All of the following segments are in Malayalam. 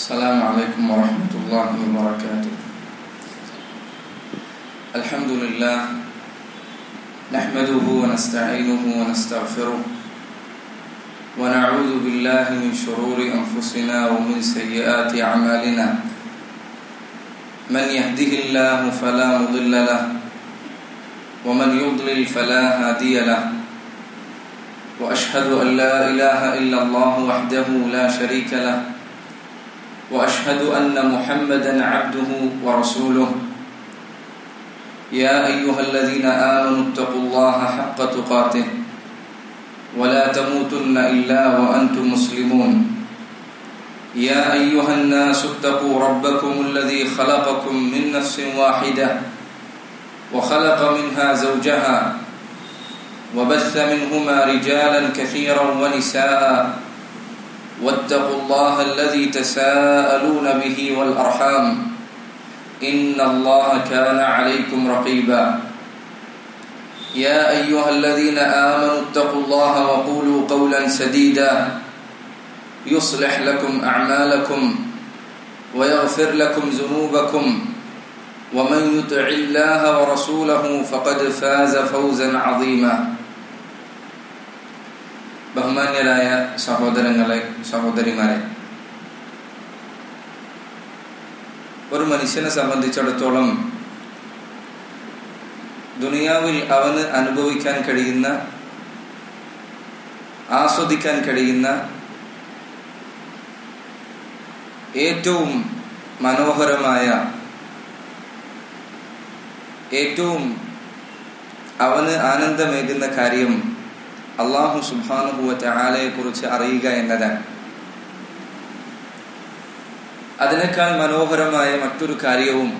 السلام عليكم ورحمة الله وبركاته الحمد لله نحمده ونستعينه ونستغفره ونعوذ بالله من شرور أنفسنا ومن سيئات أعمالنا من يهده الله فلا مضل له ومن يضلل فلا هادي له واشهد ان لا اله الا الله وحده لا شريك له واشهد ان محمدا عبده ورسوله يا ايها الذين امنوا اتقوا الله حق تقاته ولا تموتن الا وانتم مسلمون يا ايها الناس اتقوا ربكم الذي خلقكم من نفس واحده وخلق منها زوجها وبث منهما رجالا كثيرا ونساء واتقوا الله الذي تساءلون به والارحام ان الله كان عليكم رقيبا يا ايها الذين امنوا اتقوا الله وقولوا قولا سديدا يصلح لكم اعمالكم ويغفر لكم ذنوبكم ومن يطع الله ورسوله فقد فاز فوزا عظيما ബഹുമാന്യരായ സഹോദരങ്ങളെ സഹോദരിമാരെ ഒരു മനുഷ്യനെ സംബന്ധിച്ചിടത്തോളം ദുനിയാവിൽ അവന് അനുഭവിക്കാൻ കഴിയുന്ന ആസ്വദിക്കാൻ കഴിയുന്ന ഏറ്റവും മനോഹരമായ ഏറ്റവും അവന് ആനന്ദമേകുന്ന കാര്യം അള്ളാഹു സുബാനുഭൂവറ്റ ആലയെ കുറിച്ച് അറിയുക എന്നതാണ് അതിനേക്കാൾ മനോഹരമായ മറ്റൊരു കാര്യവും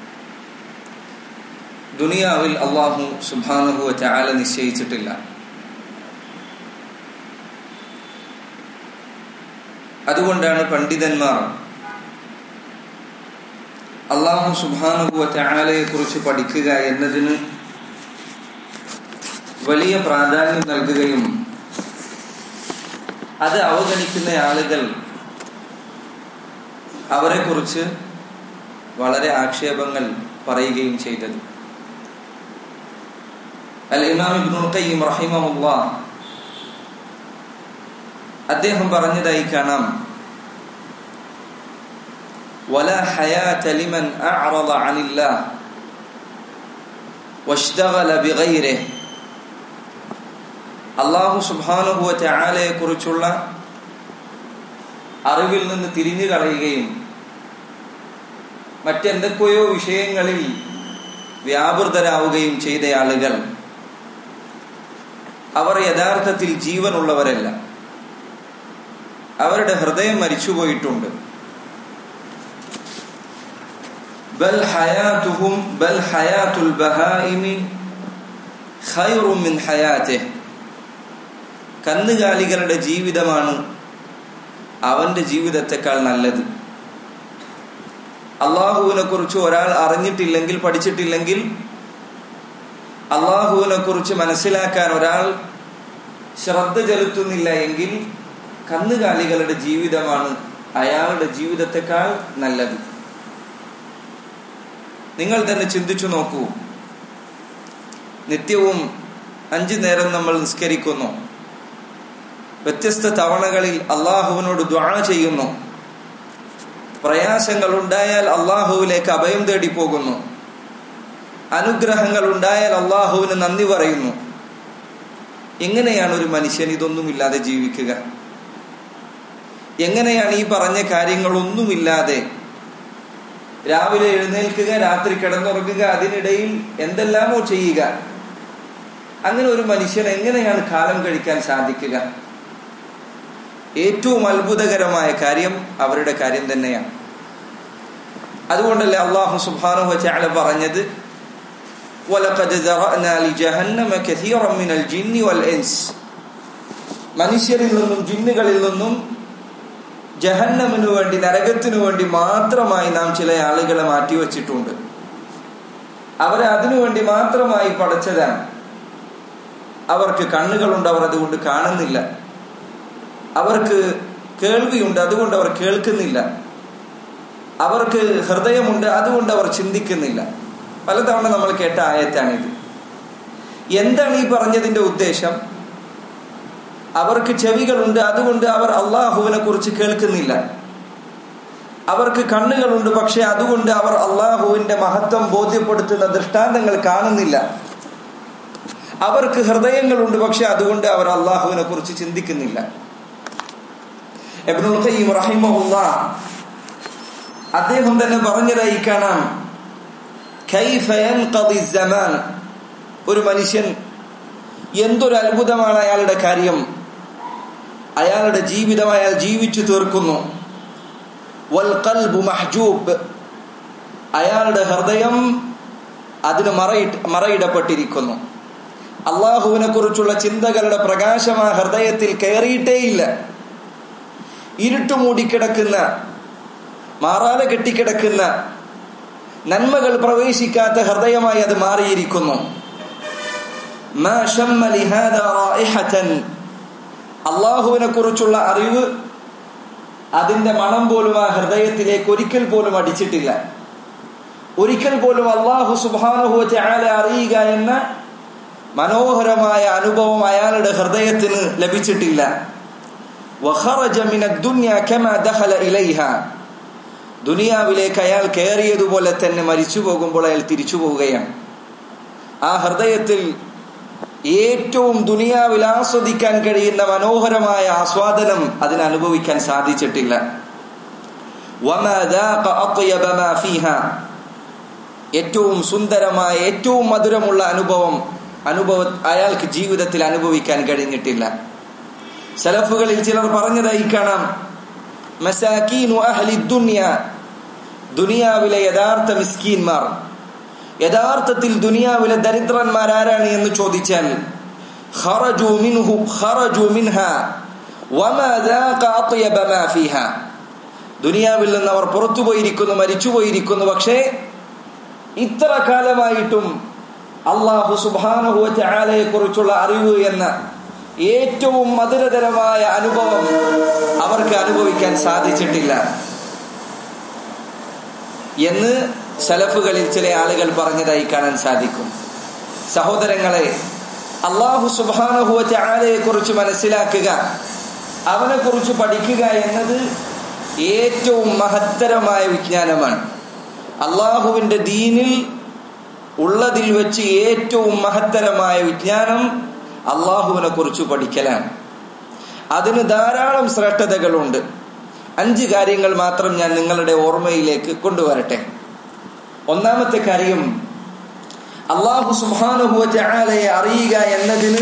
ദുനിയാവിൽ അള്ളാഹു സുബാനുഭൂവറ്റ ആല നിശ്ചയിച്ചിട്ടില്ല അതുകൊണ്ടാണ് പണ്ഡിതന്മാർ അള്ളാഹു സുബാനുഭവ ആലയെ കുറിച്ച് പഠിക്കുക എന്നതിന് വലിയ പ്രാധാന്യം നൽകുകയും അത് അവഗണിക്കുന്ന ആളുകൾ അവരെ കുറിച്ച് വളരെ ആക്ഷേപങ്ങൾ പറയുകയും ചെയ്തത് അൽ ഇമാം ഇബ്നുൽ ഖയ്യിം റഹിമഹുല്ലാ അദ്ദേഹം പറഞ്ഞതായി കാണാം ولا حياة لمن أعرض عن الله واشتغل بغيره അള്ളാഹു സുബാനുഭവത്തെ ആലയെ കുറിച്ചുള്ള അറിവിൽ നിന്ന് തിരിഞ്ഞു കളയുകയും മറ്റെന്തൊക്കെയോ വിഷയങ്ങളിൽ വ്യാപൃതരാവുകയും ചെയ്ത ആളുകൾ അവർ യഥാർത്ഥത്തിൽ ജീവനുള്ളവരല്ല അവരുടെ ഹൃദയം മരിച്ചുപോയിട്ടുണ്ട് بل حياتهم بل حياة البهائم خير من حياته കന്നുകാലികളുടെ ജീവിതമാണ് അവന്റെ ജീവിതത്തെക്കാൾ നല്ലത് അള്ളാഹുവിനെ കുറിച്ച് ഒരാൾ അറിഞ്ഞിട്ടില്ലെങ്കിൽ പഠിച്ചിട്ടില്ലെങ്കിൽ അള്ളാഹുവിനെ കുറിച്ച് മനസ്സിലാക്കാൻ ഒരാൾ ശ്രദ്ധ ചെലുത്തുന്നില്ല എങ്കിൽ കന്നുകാലികളുടെ ജീവിതമാണ് അയാളുടെ ജീവിതത്തെക്കാൾ നല്ലത് നിങ്ങൾ തന്നെ ചിന്തിച്ചു നോക്കൂ നിത്യവും അഞ്ചു നേരം നമ്മൾ നിസ്കരിക്കുന്നു വ്യത്യസ്ത തവണകളിൽ അള്ളാഹുവിനോട് ദ്വാ ചെയ്യുന്നു പ്രയാസങ്ങൾ ഉണ്ടായാൽ അള്ളാഹുവിലേക്ക് അഭയം തേടി പോകുന്നു അനുഗ്രഹങ്ങൾ ഉണ്ടായാൽ അള്ളാഹുവിന് നന്ദി പറയുന്നു എങ്ങനെയാണ് ഒരു മനുഷ്യൻ ഇതൊന്നുമില്ലാതെ ജീവിക്കുക എങ്ങനെയാണ് ഈ പറഞ്ഞ കാര്യങ്ങളൊന്നുമില്ലാതെ രാവിലെ എഴുന്നേൽക്കുക രാത്രി കിടന്നുറങ്ങുക അതിനിടയിൽ എന്തെല്ലാമോ ചെയ്യുക അങ്ങനെ ഒരു മനുഷ്യൻ എങ്ങനെയാണ് കാലം കഴിക്കാൻ സാധിക്കുക ഏറ്റവും അത്ഭുതകരമായ കാര്യം അവരുടെ കാര്യം തന്നെയാണ് അതുകൊണ്ടല്ലേ അള്ളാഹു സുബാനു വച്ചാല പറഞ്ഞത് മനുഷ്യരിൽ നിന്നും ജിന്നുകളിൽ നിന്നും ജഹന്നമിനു വേണ്ടി നരകത്തിനു വേണ്ടി മാത്രമായി നാം ചില ആളുകളെ മാറ്റിവെച്ചിട്ടുണ്ട് അവരെ അതിനുവേണ്ടി മാത്രമായി പഠിച്ചതാണ് അവർക്ക് കണ്ണുകളുണ്ട് അവർ അതുകൊണ്ട് കാണുന്നില്ല അവർക്ക് കേൾവിയുണ്ട് അതുകൊണ്ട് അവർ കേൾക്കുന്നില്ല അവർക്ക് ഹൃദയമുണ്ട് അതുകൊണ്ട് അവർ ചിന്തിക്കുന്നില്ല പലതവണ നമ്മൾ കേട്ട ആയത്താണിത് എന്താണ് ഈ പറഞ്ഞതിന്റെ ഉദ്ദേശം അവർക്ക് ചെവികളുണ്ട് അതുകൊണ്ട് അവർ അള്ളാഹുവിനെ കുറിച്ച് കേൾക്കുന്നില്ല അവർക്ക് കണ്ണുകളുണ്ട് പക്ഷെ അതുകൊണ്ട് അവർ അള്ളാഹുവിന്റെ മഹത്വം ബോധ്യപ്പെടുത്തുന്ന ദൃഷ്ടാന്തങ്ങൾ കാണുന്നില്ല അവർക്ക് ഹൃദയങ്ങളുണ്ട് പക്ഷെ അതുകൊണ്ട് അവർ അള്ളാഹുവിനെ കുറിച്ച് ചിന്തിക്കുന്നില്ല എബ്നുൽ ഖയ്യിം റഹിമഹുല്ലാ അദ്ദേഹം തന്നെ പറഞ്ഞതായി കാണാം കൈഫ യൻഖദി സമാൻ ഒരു മനുഷ്യൻ എന്തൊരു അത്ഭുതമാണ് അയാളുടെ കാര്യം അയാളുടെ ജീവിതം അയാൾ ജീവിച്ചു തീർക്കുന്നു വൽ ഖൽബു മഹ്ജൂബ് അയാളുടെ ഹൃദയം അതിന് മറയി മറയിടപ്പെട്ടിരിക്കുന്നു അള്ളാഹുവിനെ കുറിച്ചുള്ള ചിന്തകളുടെ പ്രകാശം ആ ഹൃദയത്തിൽ കയറിയിട്ടേയില്ല ഇരുട്ടു മൂടിക്കിടക്കുന്ന മാറാതെ കെട്ടിക്കിടക്കുന്ന നന്മകൾ പ്രവേശിക്കാത്ത ഹൃദയമായി അത് മാറിയിരിക്കുന്നു അള്ളാഹുവിനെ കുറിച്ചുള്ള അറിവ് അതിന്റെ മണം പോലും ആ ഹൃദയത്തിലേക്ക് ഒരിക്കൽ പോലും അടിച്ചിട്ടില്ല ഒരിക്കൽ പോലും അള്ളാഹു സുബാനുഹു ചാല അറിയുക എന്ന മനോഹരമായ അനുഭവം അയാളുടെ ഹൃദയത്തിന് ലഭിച്ചിട്ടില്ല ദുനിയാവിലേക്ക് അയാൾ കയറിയതുപോലെ തന്നെ മരിച്ചു പോകുമ്പോൾ അയാൾ തിരിച്ചു പോവുകയാണ് ആ ഹൃദയത്തിൽ ഏറ്റവും ദുനിയാവിൽ ആസ്വദിക്കാൻ കഴിയുന്ന മനോഹരമായ ആസ്വാദനം അതിന് അനുഭവിക്കാൻ സാധിച്ചിട്ടില്ല ഏറ്റവും സുന്ദരമായ ഏറ്റവും മധുരമുള്ള അനുഭവം അനുഭവ അയാൾക്ക് ജീവിതത്തിൽ അനുഭവിക്കാൻ കഴിഞ്ഞിട്ടില്ല സലഫുകളിൽ ചിലർ പറഞ്ഞതായി കാണാം മസാക്കീനു അഹ്ലി ദുനിയ ദുനിയാവിലെ യഥാർത്ഥ മിസ്കീന്മാർ യഥാർത്ഥത്തിൽ ദുനിയാവിലെ ദരിദ്രന്മാർ ആരാണ് എന്ന് ചോദിച്ചാൽ ഖറജു മിൻഹു ഖറജു മിൻഹ വമാ ദാക അത്യബ മാ ഫീഹ ദുനിയാവിൽ നിന്ന് അവർ പുറത്തു പോയിരിക്കുന്നു മരിച്ചു പോയിരിക്കുന്നു പക്ഷേ ഇത്ര കാലമായിട്ടും അള്ളാഹു സുബാനഹു ചാലയെ കുറിച്ചുള്ള അറിവ് എന്ന ഏറ്റവും മധുരതരമായ അനുഭവം അവർക്ക് അനുഭവിക്കാൻ സാധിച്ചിട്ടില്ല എന്ന് സലഫുകളിൽ ചില ആളുകൾ പറഞ്ഞതായി കാണാൻ സാധിക്കും സഹോദരങ്ങളെ അള്ളാഹു സുബാനഹുവ ചാലയെ കുറിച്ച് മനസ്സിലാക്കുക അവനെ കുറിച്ച് പഠിക്കുക എന്നത് ഏറ്റവും മഹത്തരമായ വിജ്ഞാനമാണ് അള്ളാഹുവിന്റെ ദീനിൽ ഉള്ളതിൽ വെച്ച് ഏറ്റവും മഹത്തരമായ വിജ്ഞാനം അള്ളാഹുവിനെ കുറിച്ച് പഠിക്കലാണ് അതിന് ധാരാളം ശ്രേഷ്ഠതകളുണ്ട് അഞ്ച് കാര്യങ്ങൾ മാത്രം ഞാൻ നിങ്ങളുടെ ഓർമ്മയിലേക്ക് കൊണ്ടുവരട്ടെ ഒന്നാമത്തെ കാര്യം അള്ളാഹു സുഹാനുഹുവ ചാലയെ അറിയുക എന്നതിന്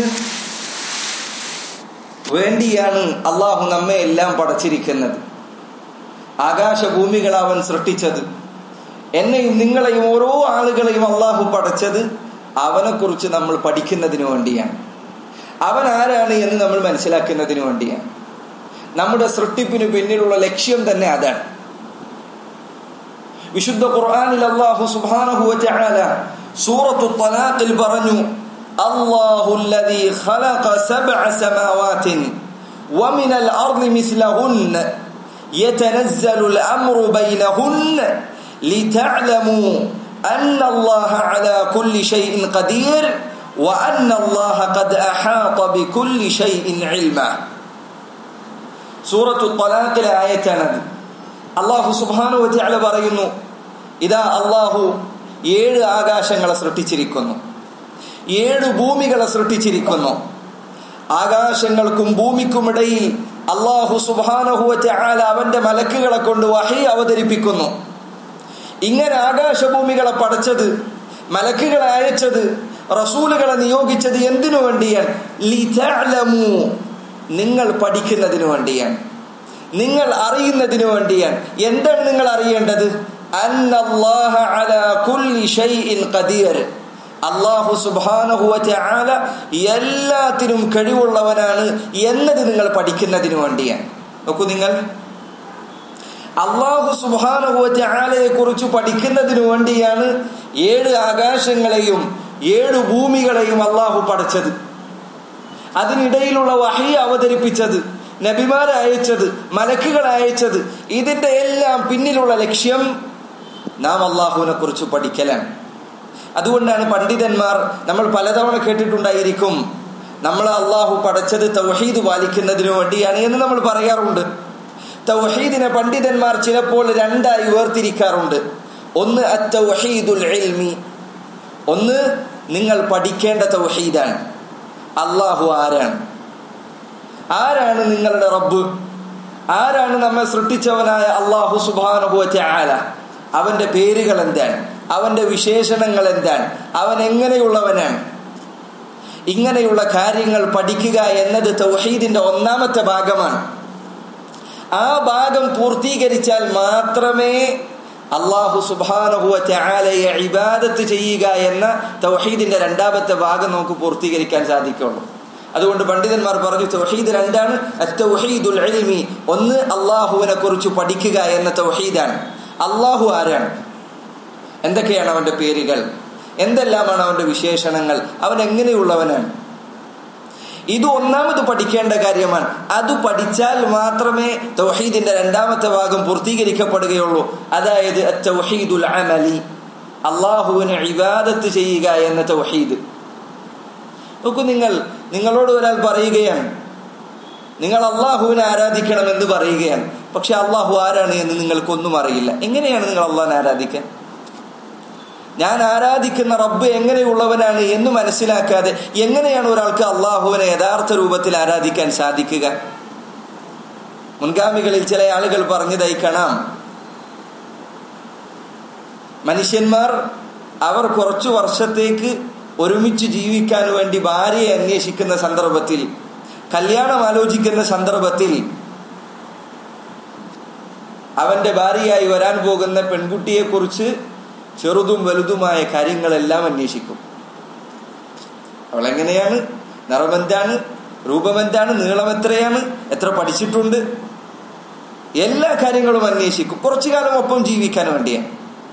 വേണ്ടിയാണ് അള്ളാഹു നമ്മെ എല്ലാം പടച്ചിരിക്കുന്നത് ആകാശഭൂമികൾ അവൻ സൃഷ്ടിച്ചത് എന്നെയും നിങ്ങളെയും ഓരോ ആളുകളെയും അള്ളാഹു പടച്ചത് അവനെ കുറിച്ച് നമ്മൾ പഠിക്കുന്നതിന് വേണ്ടിയാണ് അവൻ ആരാണ് എന്ന് നമ്മൾ മനസ്സിലാക്കുന്നതിന് വേണ്ടിയാണ് നമ്മുടെ സൃഷ്ടിപ്പിന് പിന്നിലുള്ള ലക്ഷ്യം തന്നെ അതാണ് വിശുദ്ധ ഖുർആനിൽ അല്ലാഹു സുബ്ഹാനഹു വതആല സൂറത്തു തലാഖിൽ പറഞ്ഞു അല്ലാഹു الذي خلق سبع سماوات ومن الأرض مثلهن يتنزل الأمر بينهن لتعلموا أن الله على كل شيء قدير وأن الله قد أحاط بكل شيء علما സൂറത്തു തലാഖിലെ ആയത്താണത് അള്ളാഹു സുബാനു വല പറയുന്നു ഇതാ അള്ളാഹു ഏഴ് ആകാശങ്ങളെ സൃഷ്ടിച്ചിരിക്കുന്നു ഏഴ് ഭൂമികളെ സൃഷ്ടിച്ചിരിക്കുന്നു ആകാശങ്ങൾക്കും ഭൂമിക്കുമിടയിൽ അള്ളാഹു സുബാനഹുവറ്റ ആല അവന്റെ മലക്കുകളെ കൊണ്ട് വഹി അവതരിപ്പിക്കുന്നു ഇങ്ങനെ ആകാശഭൂമികളെ പടച്ചത് മലക്കുകളെ അയച്ചത് റസൂലുകളെ നിയോഗിച്ചത് എന്തിനു വേണ്ടിയാണ് ലിതഅലമു നിങ്ങൾ പഠിക്കുന്നതിന് വേണ്ടിയാണ് നിങ്ങൾ അറിയുന്നതിന് വേണ്ടിയാണ് എന്താണ് നിങ്ങൾ അറിയേണ്ടത് അന്നല്ലാഹ അലാ കുല്ലി ഷൈഇൻ ഖദീർ അള്ളാഹു സുബ്ഹാനഹു വതആല എല്ലാത്തിനും കഴിവുള്ളവനാണ് എന്നത് നിങ്ങൾ പഠിക്കുന്നതിന് വേണ്ടിയാണ് നോക്കൂ നിങ്ങൾ അള്ളാഹു സുബ്ഹാനഹു വതആലയെ കുറിച്ച് പഠിക്കുന്നതിന് വേണ്ടിയാണ് ഏഴ് ആകാശങ്ങളെയും ഏഴ് ഭൂമികളെയും അള്ളാഹു പഠിച്ചത് അതിനിടയിലുള്ള വഹി അവതരിപ്പിച്ചത് നബിമാരെ അയച്ചത് മലക്കുകൾ അയച്ചത് ഇതിന്റെ എല്ലാം പിന്നിലുള്ള ലക്ഷ്യം നാം അള്ളാഹുവിനെ കുറിച്ച് പഠിക്കലാണ് അതുകൊണ്ടാണ് പണ്ഡിതന്മാർ നമ്മൾ പലതവണ കേട്ടിട്ടുണ്ടായിരിക്കും നമ്മൾ അള്ളാഹു പടച്ചത് തൗഹീദ് പാലിക്കുന്നതിനു വേണ്ടിയാണ് എന്ന് നമ്മൾ പറയാറുണ്ട് തൗഹീദിനെ പണ്ഡിതന്മാർ ചിലപ്പോൾ രണ്ടായി വേർതിരിക്കാറുണ്ട് ഒന്ന് അത്തൗഹീദുൽ ഇൽമി ഒന്ന് നിങ്ങൾ പഠിക്കേണ്ട തൗഹീദാണ് അള്ളാഹു ആരാണ് ആരാണ് നിങ്ങളുടെ റബ്ബ് ആരാണ് നമ്മെ സൃഷ്ടിച്ചവനായ അള്ളാഹു സുബാനുഭവ ആല അവന്റെ പേരുകൾ എന്താണ് അവന്റെ വിശേഷണങ്ങൾ എന്താണ് അവൻ എങ്ങനെയുള്ളവനാണ് ഇങ്ങനെയുള്ള കാര്യങ്ങൾ പഠിക്കുക എന്നത് തൗഹീദിന്റെ ഒന്നാമത്തെ ഭാഗമാണ് ആ ഭാഗം പൂർത്തീകരിച്ചാൽ മാത്രമേ അള്ളാഹു സുബാനുഭവത്തെ ഇബാദത്ത് ചെയ്യുക എന്ന തൗഹീദിന്റെ രണ്ടാമത്തെ ഭാഗം നമുക്ക് പൂർത്തീകരിക്കാൻ സാധിക്കുള്ളൂ അതുകൊണ്ട് പണ്ഡിതന്മാർ പറഞ്ഞു തൗഹീദ് രണ്ടാണ് അത്തൗഹീദുൽ ഇൽമി ഒന്ന് അള്ളാഹുവിനെ കുറിച്ച് പഠിക്കുക എന്ന തൗഹീദാണ് അള്ളാഹു ആരാണ് എന്തൊക്കെയാണ് അവന്റെ പേരുകൾ എന്തെല്ലാമാണ് അവന്റെ വിശേഷണങ്ങൾ അവൻ എങ്ങനെയുള്ളവനാണ് ഇത് ഒന്നാമത് പഠിക്കേണ്ട കാര്യമാണ് അത് പഠിച്ചാൽ മാത്രമേ തൗഹീദിന്റെ രണ്ടാമത്തെ ഭാഗം പൂർത്തീകരിക്കപ്പെടുകയുള്ളൂ അതായത് തൗഹീദുൽ അമലി അള്ളാഹുവിനെ ഇബാദത്ത് ചെയ്യുക എന്ന തൗഹീദ് നോക്കൂ നിങ്ങൾ നിങ്ങളോട് ഒരാൾ പറയുകയാണ് നിങ്ങൾ അള്ളാഹുവിനെ ആരാധിക്കണം എന്ന് പറയുകയാണ് പക്ഷെ അള്ളാഹു ആരാണ് എന്ന് നിങ്ങൾക്കൊന്നും അറിയില്ല എങ്ങനെയാണ് നിങ്ങൾ അള്ളാഹിനെ ആരാധിക്കാൻ ഞാൻ ആരാധിക്കുന്ന റബ്ബ് എങ്ങനെയുള്ളവനാണ് എന്ന് മനസ്സിലാക്കാതെ എങ്ങനെയാണ് ഒരാൾക്ക് അള്ളാഹുവിനെ യഥാർത്ഥ രൂപത്തിൽ ആരാധിക്കാൻ സാധിക്കുക മുൻഗാമികളിൽ ചില ആളുകൾ പറഞ്ഞതായി കാണാം മനുഷ്യന്മാർ അവർ കുറച്ചു വർഷത്തേക്ക് ഒരുമിച്ച് ജീവിക്കാൻ വേണ്ടി ഭാര്യയെ അന്വേഷിക്കുന്ന സന്ദർഭത്തിൽ കല്യാണം ആലോചിക്കുന്ന സന്ദർഭത്തിൽ അവന്റെ ഭാര്യയായി വരാൻ പോകുന്ന പെൺകുട്ടിയെ കുറിച്ച് ചെറുതും വലുതുമായ കാര്യങ്ങളെല്ലാം അന്വേഷിക്കും അവളെങ്ങനെയാണ് നിറമെന്താണ് രൂപമെന്താണ് നീളം എത്രയാണ് എത്ര പഠിച്ചിട്ടുണ്ട് എല്ലാ കാര്യങ്ങളും അന്വേഷിക്കും കുറച്ചു കാലം ഒപ്പം ജീവിക്കാൻ വേണ്ടിയാണ്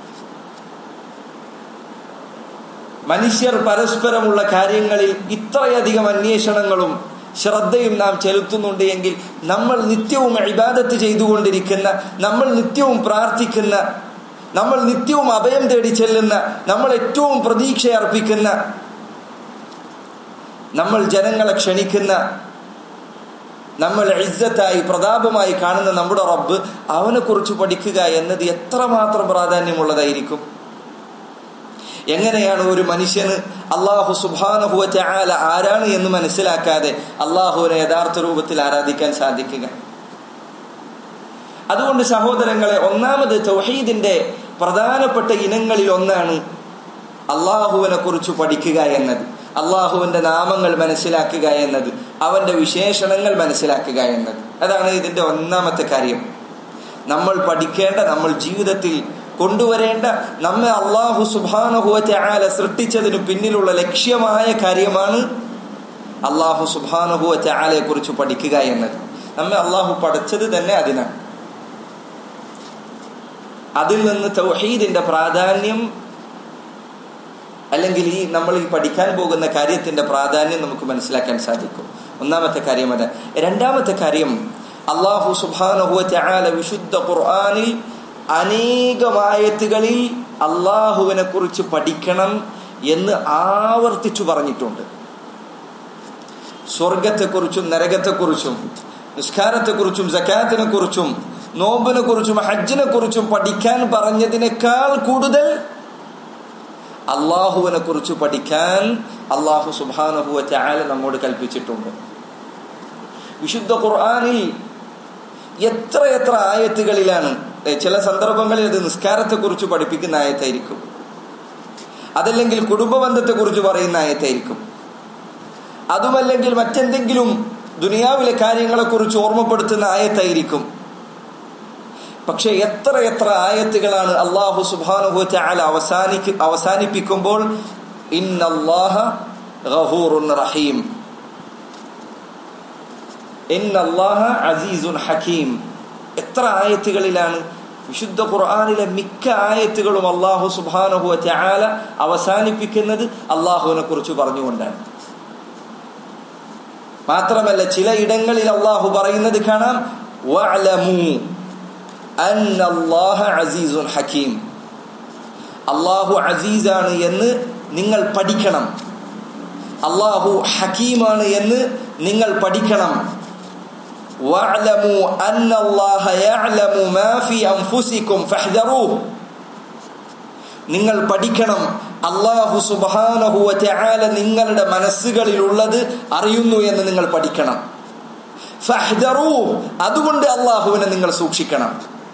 മനുഷ്യർ പരസ്പരമുള്ള കാര്യങ്ങളിൽ ഇത്രയധികം അന്വേഷണങ്ങളും ശ്രദ്ധയും നാം ചെലുത്തുന്നുണ്ട് എങ്കിൽ നമ്മൾ നിത്യവും ഇബാദത്ത് ചെയ്തുകൊണ്ടിരിക്കുന്ന നമ്മൾ നിത്യവും പ്രാർത്ഥിക്കുന്ന നമ്മൾ നിത്യവും അഭയം തേടി ചെല്ലുന്ന നമ്മൾ ഏറ്റവും പ്രതീക്ഷ അർപ്പിക്കുന്ന നമ്മൾ ജനങ്ങളെ ക്ഷണിക്കുന്ന നമ്മൾ ഇജ്ജത്തായി പ്രതാപമായി കാണുന്ന നമ്മുടെ റബ്ബ് അവനെ കുറിച്ച് പഠിക്കുക എന്നത് എത്രമാത്രം പ്രാധാന്യമുള്ളതായിരിക്കും എങ്ങനെയാണ് ഒരു മനുഷ്യന് അള്ളാഹു സുബാനഹുവറ്റ ആല ആരാണ് എന്ന് മനസ്സിലാക്കാതെ അള്ളാഹുവിനെ യഥാർത്ഥ രൂപത്തിൽ ആരാധിക്കാൻ സാധിക്കുക അതുകൊണ്ട് സഹോദരങ്ങളെ ഒന്നാമത് തൗഹീദിന്റെ പ്രധാനപ്പെട്ട ഇനങ്ങളിൽ ഒന്നാണ് അള്ളാഹുവിനെ കുറിച്ച് പഠിക്കുക എന്നത് അള്ളാഹുവിന്റെ നാമങ്ങൾ മനസ്സിലാക്കുക എന്നത് അവന്റെ വിശേഷണങ്ങൾ മനസ്സിലാക്കുക എന്നത് അതാണ് ഇതിന്റെ ഒന്നാമത്തെ കാര്യം നമ്മൾ പഠിക്കേണ്ട നമ്മൾ ജീവിതത്തിൽ കൊണ്ടുവരേണ്ട നമ്മെ അള്ളാഹു സുബാനുഹുവത്തെ ആല സൃഷ്ടിച്ചതിന് പിന്നിലുള്ള ലക്ഷ്യമായ കാര്യമാണ് അള്ളാഹു സുബാനുഹുവത്തെ ആലയെ കുറിച്ച് പഠിക്കുക എന്നത് നമ്മെ അള്ളാഹു പഠിച്ചത് തന്നെ അതിനാണ് അതിൽ നിന്ന് തൗഹീദിന്റെ പ്രാധാന്യം അല്ലെങ്കിൽ ഈ നമ്മൾ ഈ പഠിക്കാൻ പോകുന്ന കാര്യത്തിന്റെ പ്രാധാന്യം നമുക്ക് മനസ്സിലാക്കാൻ സാധിക്കും ഒന്നാമത്തെ കാര്യം അത് രണ്ടാമത്തെ കാര്യം അള്ളാഹു സുബാനുഹുവത്തെ ആല വിശുദ്ധ ഖുർആാനിൽ അനേകമായത്തുകളിൽ അള്ളാഹുവിനെ കുറിച്ച് പഠിക്കണം എന്ന് ആവർത്തിച്ചു പറഞ്ഞിട്ടുണ്ട് സ്വർഗത്തെക്കുറിച്ചും നരകത്തെക്കുറിച്ചും നിസ്കാരത്തെക്കുറിച്ചും ജക്കാത്തിനെ കുറിച്ചും നോമ്പിനെ കുറിച്ചും ഹജ്ജിനെ കുറിച്ചും പഠിക്കാൻ പറഞ്ഞതിനേക്കാൾ കൂടുതൽ അള്ളാഹുവിനെ കുറിച്ച് പഠിക്കാൻ അള്ളാഹു സുബാനഹുവ ചാല നമ്മോട് കൽപ്പിച്ചിട്ടുണ്ട് വിശുദ്ധ ഖുർആാനിൽ എത്ര എത്ര ആയത്തുകളിലാണ് ചില സന്ദർഭങ്ങളിൽ അത് നിസ്കാരത്തെ കുറിച്ച് പഠിപ്പിക്കുന്ന ആയത്തായിരിക്കും അതല്ലെങ്കിൽ കുടുംബബന്ധത്തെ കുറിച്ച് പറയുന്ന ആയത്തായിരിക്കും അതുമല്ലെങ്കിൽ മറ്റെന്തെങ്കിലും ദുനിയാവിലെ കാര്യങ്ങളെ കുറിച്ച് ഓർമ്മപ്പെടുത്തുന്ന ആയത്തായിരിക്കും പക്ഷെ എത്ര എത്ര ആയത്തുകളാണ് അള്ളാഹു സുബാനുഹു ചാല അവസാനിക്ക് അവസാനിപ്പിക്കുമ്പോൾ ഇന്നല്ലാഹ ഗഫൂറുൻ റഹീം ഇന്നല്ലാഹ അസീസുൻ ഹക്കീം എത്ര ആയത്തുകളിലാണ് വിശുദ്ധ ഖുർആാനിലെ മിക്ക ആയത്തുകളും അള്ളാഹു സുബാനഹു ചാല അവസാനിപ്പിക്കുന്നത് അള്ളാഹുവിനെ കുറിച്ച് പറഞ്ഞുകൊണ്ടാണ് മാത്രമല്ല ചില ഇടങ്ങളിൽ അള്ളാഹു പറയുന്നത് കാണാം വഅലമു അന്നല്ലാഹ അസീസുൻ ഹക്കീം അള്ളാഹു അസീസാണ് എന്ന് നിങ്ങൾ പഠിക്കണം അള്ളാഹു ഹക്കീമാണ് എന്ന് നിങ്ങൾ പഠിക്കണം വഅലമു അന്നല്ലാഹ യഅലമു മാ ഫി അൻഫുസികും ഫഹ്ദറൂഹ് നിങ്ങൾ പഠിക്കണം അള്ളാഹു സുബ്ഹാനഹു വതആല നിങ്ങളുടെ മനസ്സുകളിലുള്ളത് അറിയുന്നു എന്ന് നിങ്ങൾ പഠിക്കണം ഫഹ്ദറൂഹ് അതുകൊണ്ട് അള്ളാഹുവിനെ നിങ്ങൾ സൂക്ഷിക്കണം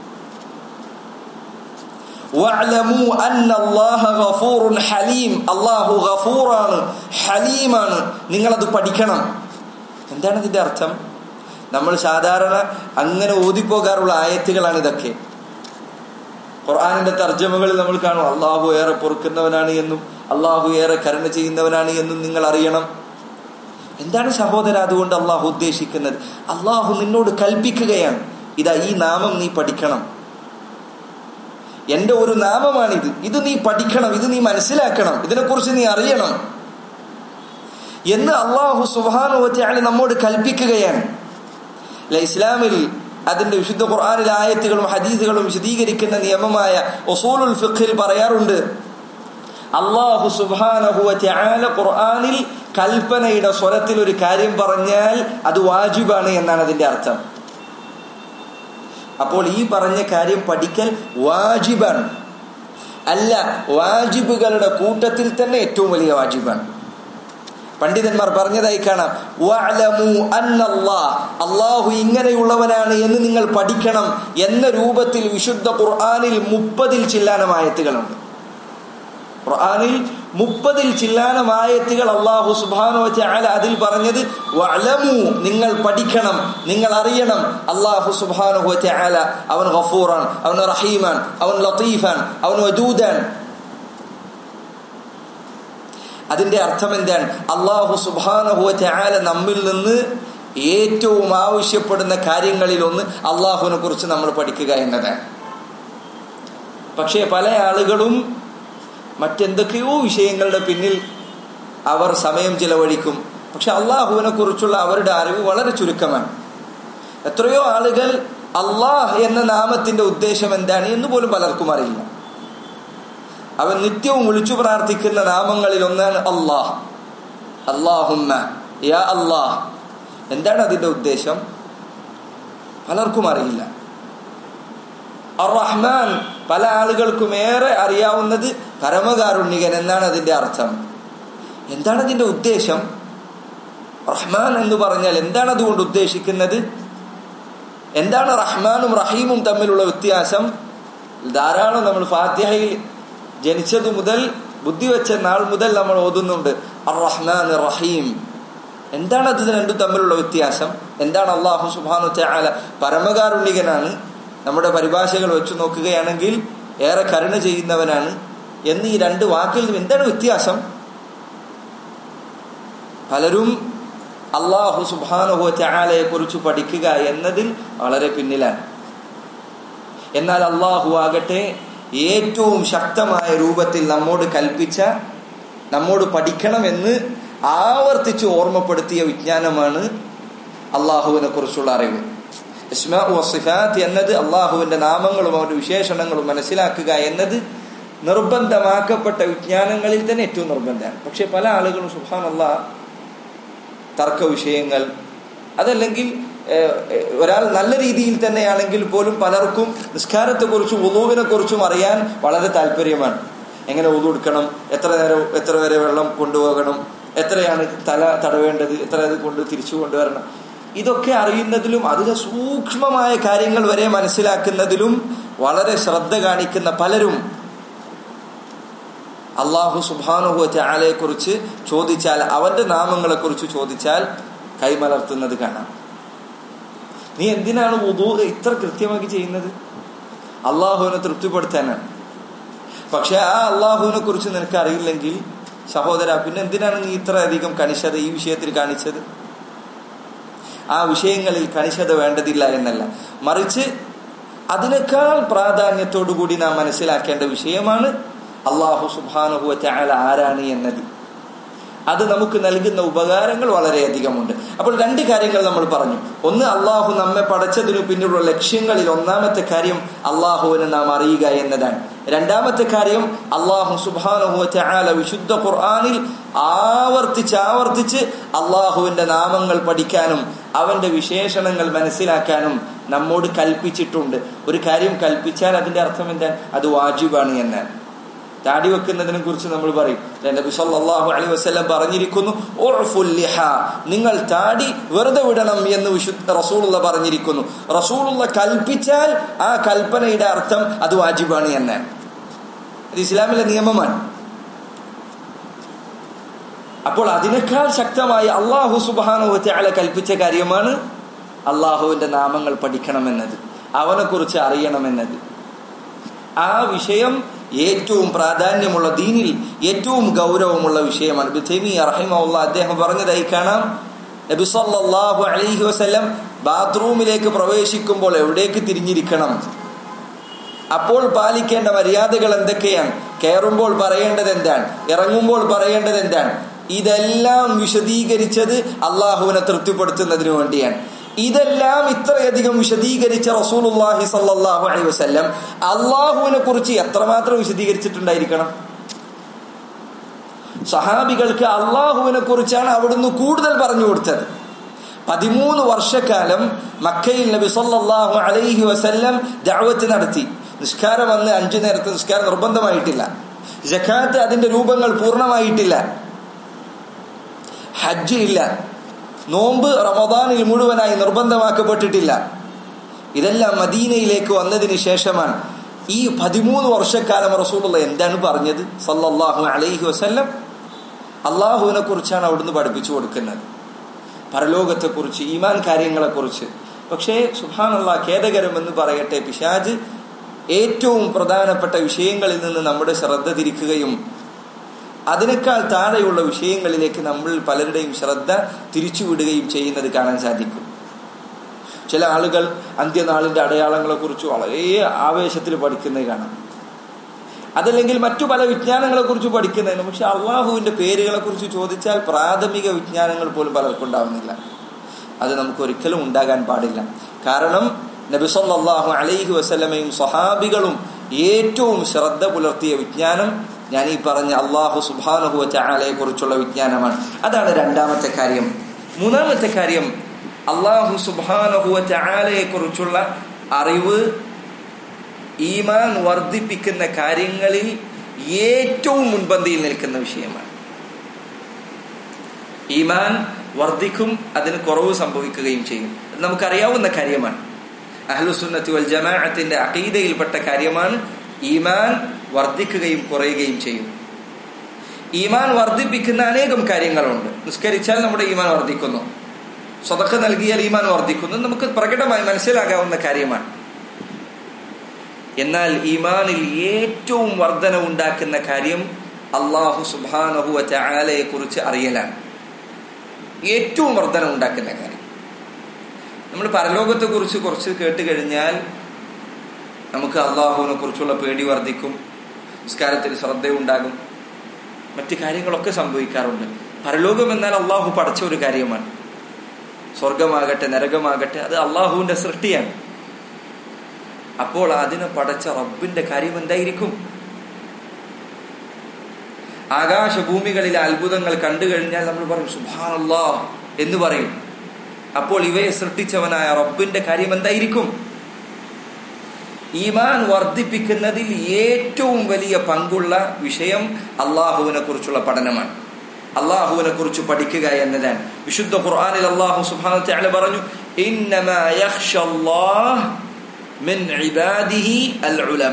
വഅലമു അന്ന അല്ലാഹ ഗഫൂറുൻ ഹലീം അല്ലാഹു ഗഫൂറാണ് ഹലീമാണ് നിങ്ങളത് പഠിക്കണം എന്താണ് ഇതിന്റെ അർത്ഥം നമ്മൾ സാധാരണ അങ്ങനെ ഓതിപ്പോകാറുള്ള ആയത്തുകളാണ് ഇതൊക്കെ ഖുർആാനിന്റെ തർജ്ജമകളിൽ നമ്മൾ കാണും അള്ളാഹു ഏറെ പൊറുക്കുന്നവനാണ് എന്നും അള്ളാഹു ഏറെ കരുണ ചെയ്യുന്നവനാണ് എന്നും നിങ്ങൾ അറിയണം എന്താണ് സഹോദര അതുകൊണ്ട് അള്ളാഹു ഉദ്ദേശിക്കുന്നത് അള്ളാഹു നിന്നോട് കൽപ്പിക്കുകയാണ് ഇതാ ഈ നാമം നീ പഠിക്കണം എന്റെ ഒരു നാമമാണിത് ഇത് നീ പഠിക്കണം ഇത് നീ മനസ്സിലാക്കണം ഇതിനെക്കുറിച്ച് നീ അറിയണം എന്ന് അള്ളാഹു സുബാനുവറ്റയാളി നമ്മോട് കൽപ്പിക്കുകയാണ് അല്ലെ ഇസ്ലാമിൽ അതിന്റെ വിശുദ്ധ ഖുർആാനിലെ ആയത്തുകളും ഹദീസുകളും വിശദീകരിക്കുന്ന നിയമമായ ഒസൂലുൽ ഫിഖിൽ പറയാറുണ്ട് അള്ളാഹു സുബാനഹുവല ഖുർആാനിൽ കൽപ്പനയുടെ സ്വരത്തിൽ ഒരു കാര്യം പറഞ്ഞാൽ അത് വാജിബാണ് എന്നാണ് അതിന്റെ അർത്ഥം അപ്പോൾ ഈ പറഞ്ഞ കാര്യം പഠിക്കൽ വാജിബാണ് അല്ല വാജിബുകളുടെ കൂട്ടത്തിൽ തന്നെ ഏറ്റവും വലിയ വാജിബാണ് പണ്ഡിതന്മാർ പറഞ്ഞതായി കാണാം അള്ളാഹു ഇങ്ങനെയുള്ളവനാണ് എന്ന് നിങ്ങൾ പഠിക്കണം എന്ന രൂപത്തിൽ വിശുദ്ധ ഖുർആാനിൽ മുപ്പതിൽ ചില്ലാനമായത്തുകളുണ്ട് ഖുർആാനിൽ മുപ്പതിൽ ചില്ലാനമായത്തുകൾ അള്ളാഹു സുബാനോ ചാല അതിൽ പറഞ്ഞത് വലമു നിങ്ങൾ പഠിക്കണം നിങ്ങൾ അറിയണം അള്ളാഹു സുബാനു ചാല അവൻ ഗഫൂറാൻ അവൻ റഹീമാൻ അവൻ ലത്തീഫാൻ അവൻ വജൂദാൻ അതിന്റെ അർത്ഥം എന്താണ് അള്ളാഹു സുബാനഹുവ ചാല നമ്മിൽ നിന്ന് ഏറ്റവും ആവശ്യപ്പെടുന്ന കാര്യങ്ങളിൽ ഒന്ന് അള്ളാഹുവിനെ കുറിച്ച് നമ്മൾ പഠിക്കുക എന്നതാണ് പക്ഷേ പല ആളുകളും മറ്റെന്തൊക്കെയോ വിഷയങ്ങളുടെ പിന്നിൽ അവർ സമയം ചിലവഴിക്കും പക്ഷെ അള്ളാഹുവിനെ കുറിച്ചുള്ള അവരുടെ അറിവ് വളരെ ചുരുക്കമാണ് എത്രയോ ആളുകൾ അള്ളാഹ് എന്ന നാമത്തിന്റെ ഉദ്ദേശം എന്താണ് എന്ന് പോലും പലർക്കും അറിയില്ല അവൻ നിത്യവും വിളിച്ചു പ്രാർത്ഥിക്കുന്ന നാമങ്ങളിൽ ഒന്നാണ് അള്ളാഹ് അള്ളാഹുമ്മ യാ അള്ളാഹ് എന്താണ് അതിന്റെ ഉദ്ദേശം പലർക്കും അറിയില്ല റഹ്മാൻ പല ആളുകൾക്കും ഏറെ അറിയാവുന്നത് പരമകാരുണ്യകൻ എന്നാണ് അതിന്റെ അർത്ഥം എന്താണ് അതിന്റെ ഉദ്ദേശം റഹ്മാൻ എന്ന് പറഞ്ഞാൽ എന്താണ് അതുകൊണ്ട് ഉദ്ദേശിക്കുന്നത് എന്താണ് റഹ്മാനും റഹീമും തമ്മിലുള്ള വ്യത്യാസം ധാരാളം നമ്മൾ ഫാത്തിഹയിൽ ജനിച്ചത് മുതൽ ബുദ്ധി വെച്ച നാൾ മുതൽ നമ്മൾ ഓതുന്നുണ്ട് അർ റഹ്മാൻ റഹീം എന്താണ് അത് രണ്ടും തമ്മിലുള്ള വ്യത്യാസം എന്താണ് അള്ളാഹു സുബാനു ചാല പരമകാരുണ്യകനാണ് നമ്മുടെ പരിഭാഷകൾ വെച്ച് നോക്കുകയാണെങ്കിൽ ഏറെ കരുണ ചെയ്യുന്നവനാണ് എന്ന് ഈ രണ്ട് വാക്കിൽ എന്താണ് വ്യത്യാസം പലരും അള്ളാഹു സുബാനുഹു ചാലയെ കുറിച്ച് പഠിക്കുക എന്നതിൽ വളരെ പിന്നിലാണ് എന്നാൽ അള്ളാഹു ആകട്ടെ ഏറ്റവും ശക്തമായ രൂപത്തിൽ നമ്മോട് കൽപ്പിച്ച നമ്മോട് പഠിക്കണമെന്ന് ആവർത്തിച്ച് ഓർമ്മപ്പെടുത്തിയ വിജ്ഞാനമാണ് അള്ളാഹുവിനെ കുറിച്ചുള്ള അറിവ് ഇസ്മാ വസിഫാത്ത് എന്നത് അള്ളാഹുവിന്റെ നാമങ്ങളും അവരുടെ വിശേഷണങ്ങളും മനസ്സിലാക്കുക എന്നത് നിർബന്ധമാക്കപ്പെട്ട വിജ്ഞാനങ്ങളിൽ തന്നെ ഏറ്റവും നിർബന്ധമാണ് പക്ഷെ പല ആളുകളും സുഹാൻ അള്ളാഹ് തർക്ക വിഷയങ്ങൾ അതല്ലെങ്കിൽ ഒരാൾ നല്ല രീതിയിൽ തന്നെയാണെങ്കിൽ പോലും പലർക്കും നിസ്കാരത്തെ കുറിച്ചും ഉദുവിനെ കുറിച്ചും അറിയാൻ വളരെ താല്പര്യമാണ് എങ്ങനെ ഉദു എടുക്കണം എത്ര നേരം എത്ര വരെ വെള്ളം കൊണ്ടുപോകണം എത്രയാണ് തല തടവേണ്ടത് എത്ര അത് കൊണ്ട് തിരിച്ചു കൊണ്ടുവരണം ഇതൊക്കെ അറിയുന്നതിലും അതിലെ സൂക്ഷ്മമായ കാര്യങ്ങൾ വരെ മനസ്സിലാക്കുന്നതിലും വളരെ ശ്രദ്ധ കാണിക്കുന്ന പലരും അള്ളാഹു സുബാനുഹു ചാലയെ കുറിച്ച് ചോദിച്ചാൽ അവന്റെ നാമങ്ങളെ കുറിച്ച് ചോദിച്ചാൽ കൈമലർത്തുന്നത് കാണാം നീ എന്തിനാണ് ഉദൂ ഇത്ര കൃത്യമാക്കി ചെയ്യുന്നത് അള്ളാഹുവിനെ തൃപ്തിപ്പെടുത്താനാണ് പക്ഷെ ആ അള്ളാഹുവിനെ കുറിച്ച് നിനക്ക് അറിയില്ലെങ്കിൽ സഹോദര പിന്നെ എന്തിനാണ് നീ ഇത്ര അധികം കണിശത ഈ വിഷയത്തിൽ കാണിച്ചത് ആ വിഷയങ്ങളിൽ കണിശത വേണ്ടതില്ല എന്നല്ല മറിച്ച് അതിനേക്കാൾ പ്രാധാന്യത്തോടു കൂടി നാം മനസ്സിലാക്കേണ്ട വിഷയമാണ് അള്ളാഹു സുബാനുഹുവ ചാല ആരാണ് എന്നത് അത് നമുക്ക് നൽകുന്ന ഉപകാരങ്ങൾ വളരെയധികമുണ്ട് അപ്പോൾ രണ്ട് കാര്യങ്ങൾ നമ്മൾ പറഞ്ഞു ഒന്ന് അള്ളാഹു നമ്മെ പടച്ചതിനു പിന്നിലുള്ള ലക്ഷ്യങ്ങളിൽ ഒന്നാമത്തെ കാര്യം അള്ളാഹുവിനെ നാം അറിയുക എന്നതാണ് രണ്ടാമത്തെ കാര്യം അള്ളാഹു സുബാനുഹുല വിശുദ്ധ ഖുർആാനിൽ ആവർത്തിച്ച് ആവർത്തിച്ച് അള്ളാഹുവിന്റെ നാമങ്ങൾ പഠിക്കാനും അവന്റെ വിശേഷണങ്ങൾ മനസ്സിലാക്കാനും നമ്മോട് കൽപ്പിച്ചിട്ടുണ്ട് ഒരു കാര്യം കൽപ്പിച്ചാൽ അതിന്റെ അർത്ഥം എന്താ അത് വാജിബാണ് എന്നാണ് താടി വെക്കുന്നതിനെ കുറിച്ച് നമ്മൾ പറയും നബി സല്ലല്ലാഹു അലൈഹി വസല്ലം പറഞ്ഞിരിക്കുന്നു ഉർഫുൽ ലിഹ നിങ്ങൾ താടി വെറുതെ വിടണം എന്ന് വിശുദ്ധ റസൂലുള്ള പറഞ്ഞിരിക്കുന്നു റസൂലുള്ള കൽപ്പിച്ചാൽ ആ കൽപ്പനയുടെ അർത്ഥം അത് വാജിബാണ് എന്നാണ് ഇത് ഇസ്ലാമിലെ നിയമമാണ് അപ്പോൾ അതിനേക്കാൾ ശക്തമായി അള്ളാഹു സുബാനുവറ്റ കൽപ്പിച്ച കാര്യമാണ് അള്ളാഹുവിന്റെ നാമങ്ങൾ പഠിക്കണമെന്നത് അവനെ കുറിച്ച് അറിയണമെന്നത് ആ വിഷയം ഏറ്റവും പ്രാധാന്യമുള്ള ദീനിൽ ഏറ്റവും ഗൗരവമുള്ള വിഷയമാണ് റഹിമുള്ള അദ്ദേഹം പറഞ്ഞതായി കാണാം നബി സല്ലല്ലാഹു അലൈഹി വസല്ലം ബാത്റൂമിലേക്ക് പ്രവേശിക്കുമ്പോൾ എവിടേക്ക് തിരിഞ്ഞിരിക്കണം അപ്പോൾ പാലിക്കേണ്ട മര്യാദകൾ എന്തൊക്കെയാണ് കയറുമ്പോൾ പറയേണ്ടത് എന്താണ് ഇറങ്ങുമ്പോൾ പറയേണ്ടത് എന്താണ് ഇതെല്ലാം വിശദീകരിച്ചത് അള്ളാഹുവിനെ തൃപ്തിപ്പെടുത്തുന്നതിന് വേണ്ടിയാണ് ഇതെല്ലാം ഇത്രയധികം വിശദീകരിച്ച റസൂലുല്ലാഹി സല്ലാഹു അലൈഹി വസ്ല്ലം അള്ളാഹുവിനെ കുറിച്ച് എത്രമാത്രം വിശദീകരിച്ചിട്ടുണ്ടായിരിക്കണം സഹാബികൾക്ക് അള്ളാഹുവിനെ കുറിച്ചാണ് അവിടുന്ന് കൂടുതൽ പറഞ്ഞു കൊടുത്തത് പതിമൂന്ന് വർഷക്കാലം മക്കയിൽ നബി സല്ലാഹു അലൈഹി വസല്ലം ദഅവത്ത് നടത്തി നിസ്കാരം വന്ന് അഞ്ചു നേരത്തെ നിസ്കാരം നിർബന്ധമായിട്ടില്ല ജക്കാത്ത് അതിന്റെ രൂപങ്ങൾ പൂർണ്ണമായിട്ടില്ല ഹജ്ജ് ഇല്ല നോമ്പ് റമദാനിൽ മുഴുവനായി നിർബന്ധമാക്കപ്പെട്ടിട്ടില്ല ഇതെല്ലാം മദീനയിലേക്ക് വന്നതിന് ശേഷമാണ് ഈ പതിമൂന്ന് വർഷക്കാലം റസൂലുള്ള എന്താണ് പറഞ്ഞത് സല്ലല്ലാഹു അലൈഹി വസല്ലം അള്ളാഹുവിനെ കുറിച്ചാണ് അവിടുന്ന് പഠിപ്പിച്ചു കൊടുക്കുന്നത് പരലോകത്തെക്കുറിച്ച് ഈമാൻ കാര്യങ്ങളെക്കുറിച്ച് പക്ഷേ സുഹാനുള്ള ഖേദകരമെന്ന് പറയട്ടെ പിശാജ് ഏറ്റവും പ്രധാനപ്പെട്ട വിഷയങ്ങളിൽ നിന്ന് നമ്മുടെ ശ്രദ്ധ തിരിക്കുകയും അതിനേക്കാൾ താഴെയുള്ള വിഷയങ്ങളിലേക്ക് നമ്മൾ പലരുടെയും ശ്രദ്ധ തിരിച്ചുവിടുകയും ചെയ്യുന്നത് കാണാൻ സാധിക്കും ചില ആളുകൾ അന്ത്യനാളിന്റെ അടയാളങ്ങളെ കുറിച്ച് വളരെ ആവേശത്തിൽ പഠിക്കുന്നത് കാണാം അതല്ലെങ്കിൽ മറ്റു പല വിജ്ഞാനങ്ങളെ കുറിച്ച് പഠിക്കുന്നതിന് പക്ഷെ അള്ളാഹുവിന്റെ പേരുകളെ കുറിച്ച് ചോദിച്ചാൽ പ്രാഥമിക വിജ്ഞാനങ്ങൾ പോലും പലർക്കും ഉണ്ടാവുന്നില്ല അത് നമുക്ക് ഒരിക്കലും ഉണ്ടാകാൻ പാടില്ല കാരണം നബിസൊല്ലാഹു അലൈഹി വസല്ലമയും സ്വഹാബികളും ഏറ്റവും ശ്രദ്ധ പുലർത്തിയ വിജ്ഞാനം ഞാൻ ഈ പറഞ്ഞ അള്ളാഹു സുബാനുഹുവ ചാലയെ കുറിച്ചുള്ള വിജ്ഞാനമാണ് അതാണ് രണ്ടാമത്തെ കാര്യം മൂന്നാമത്തെ കാര്യം അള്ളാഹു സുബാനുഹുവ ചാലയെ കുറിച്ചുള്ള അറിവ് ഈമാൻ വർദ്ധിപ്പിക്കുന്ന കാര്യങ്ങളിൽ ഏറ്റവും മുൻപന്തിയിൽ നിൽക്കുന്ന വിഷയമാണ് ഈമാൻ വർദ്ധിക്കും അതിന് കുറവ് സംഭവിക്കുകയും ചെയ്യും അത് നമുക്കറിയാവുന്ന കാര്യമാണ് അഹ്ലുസുന്നത്തി വൽ ജമാഅത്തിന്റെ അഖീദയിൽപ്പെട്ട കാര്യമാണ് ഈമാൻ വർദ്ധിക്കുകയും കുറയുകയും ചെയ്യും ഈമാൻ വർദ്ധിപ്പിക്കുന്ന അനേകം കാര്യങ്ങളുണ്ട് നിസ്കരിച്ചാൽ നമ്മുടെ ഈമാൻ വർദ്ധിക്കുന്നു സ്വതക്ക നൽകിയാൽ ഈമാൻ വർദ്ധിക്കുന്നു നമുക്ക് പ്രകടമായി മനസ്സിലാകാവുന്ന കാര്യമാണ് എന്നാൽ ഈമാനിൽ ഏറ്റവും വർധന ഉണ്ടാക്കുന്ന കാര്യം അള്ളാഹു സുബാനഹു ചാലയെ കുറിച്ച് അറിയലാണ് ഏറ്റവും വർധന ഉണ്ടാക്കുന്ന കാര്യം നമ്മൾ പരലോകത്തെ കുറിച്ച് കുറച്ച് കേട്ട് കഴിഞ്ഞാൽ നമുക്ക് അള്ളാഹുവിനെ കുറിച്ചുള്ള പേടി വർദ്ധിക്കും നിസ്കാരത്തിൽ ശ്രദ്ധയുണ്ടാകും മറ്റു കാര്യങ്ങളൊക്കെ സംഭവിക്കാറുണ്ട് പരലോകം എന്നാൽ അള്ളാഹു പടച്ച ഒരു കാര്യമാണ് സ്വർഗമാകട്ടെ നരകമാകട്ടെ അത് അള്ളാഹുവിന്റെ സൃഷ്ടിയാണ് അപ്പോൾ അതിനെ പടച്ച റബ്ബിന്റെ കാര്യം എന്തായിരിക്കും ആകാശഭൂമികളിലെ അത്ഭുതങ്ങൾ കണ്ടു കഴിഞ്ഞാൽ നമ്മൾ പറയും സുഭാനല്ലാ എന്ന് പറയും അപ്പോൾ ഇവയെ സൃഷ്ടിച്ചവനായ റബ്ബിന്റെ കാര്യം എന്തായിരിക്കും ഈമാൻ വർദ്ധിപ്പിക്കുന്നതിൽ ഏറ്റവും വലിയ പങ്കുള്ള വിഷയം അള്ളാഹുവിനെ കുറിച്ചുള്ള പഠനമാണ് അള്ളാഹുവിനെ കുറിച്ച് പഠിക്കുക എന്നതാണ് വിശുദ്ധ ഖുർആനിൽ അള്ളാഹു സുബ്ഹാനഹു തആല പറഞ്ഞു ഇന്നമാ യഖ്ഷല്ലാഹ് മിൻ ഇബാദിഹി അൽ ഉലമ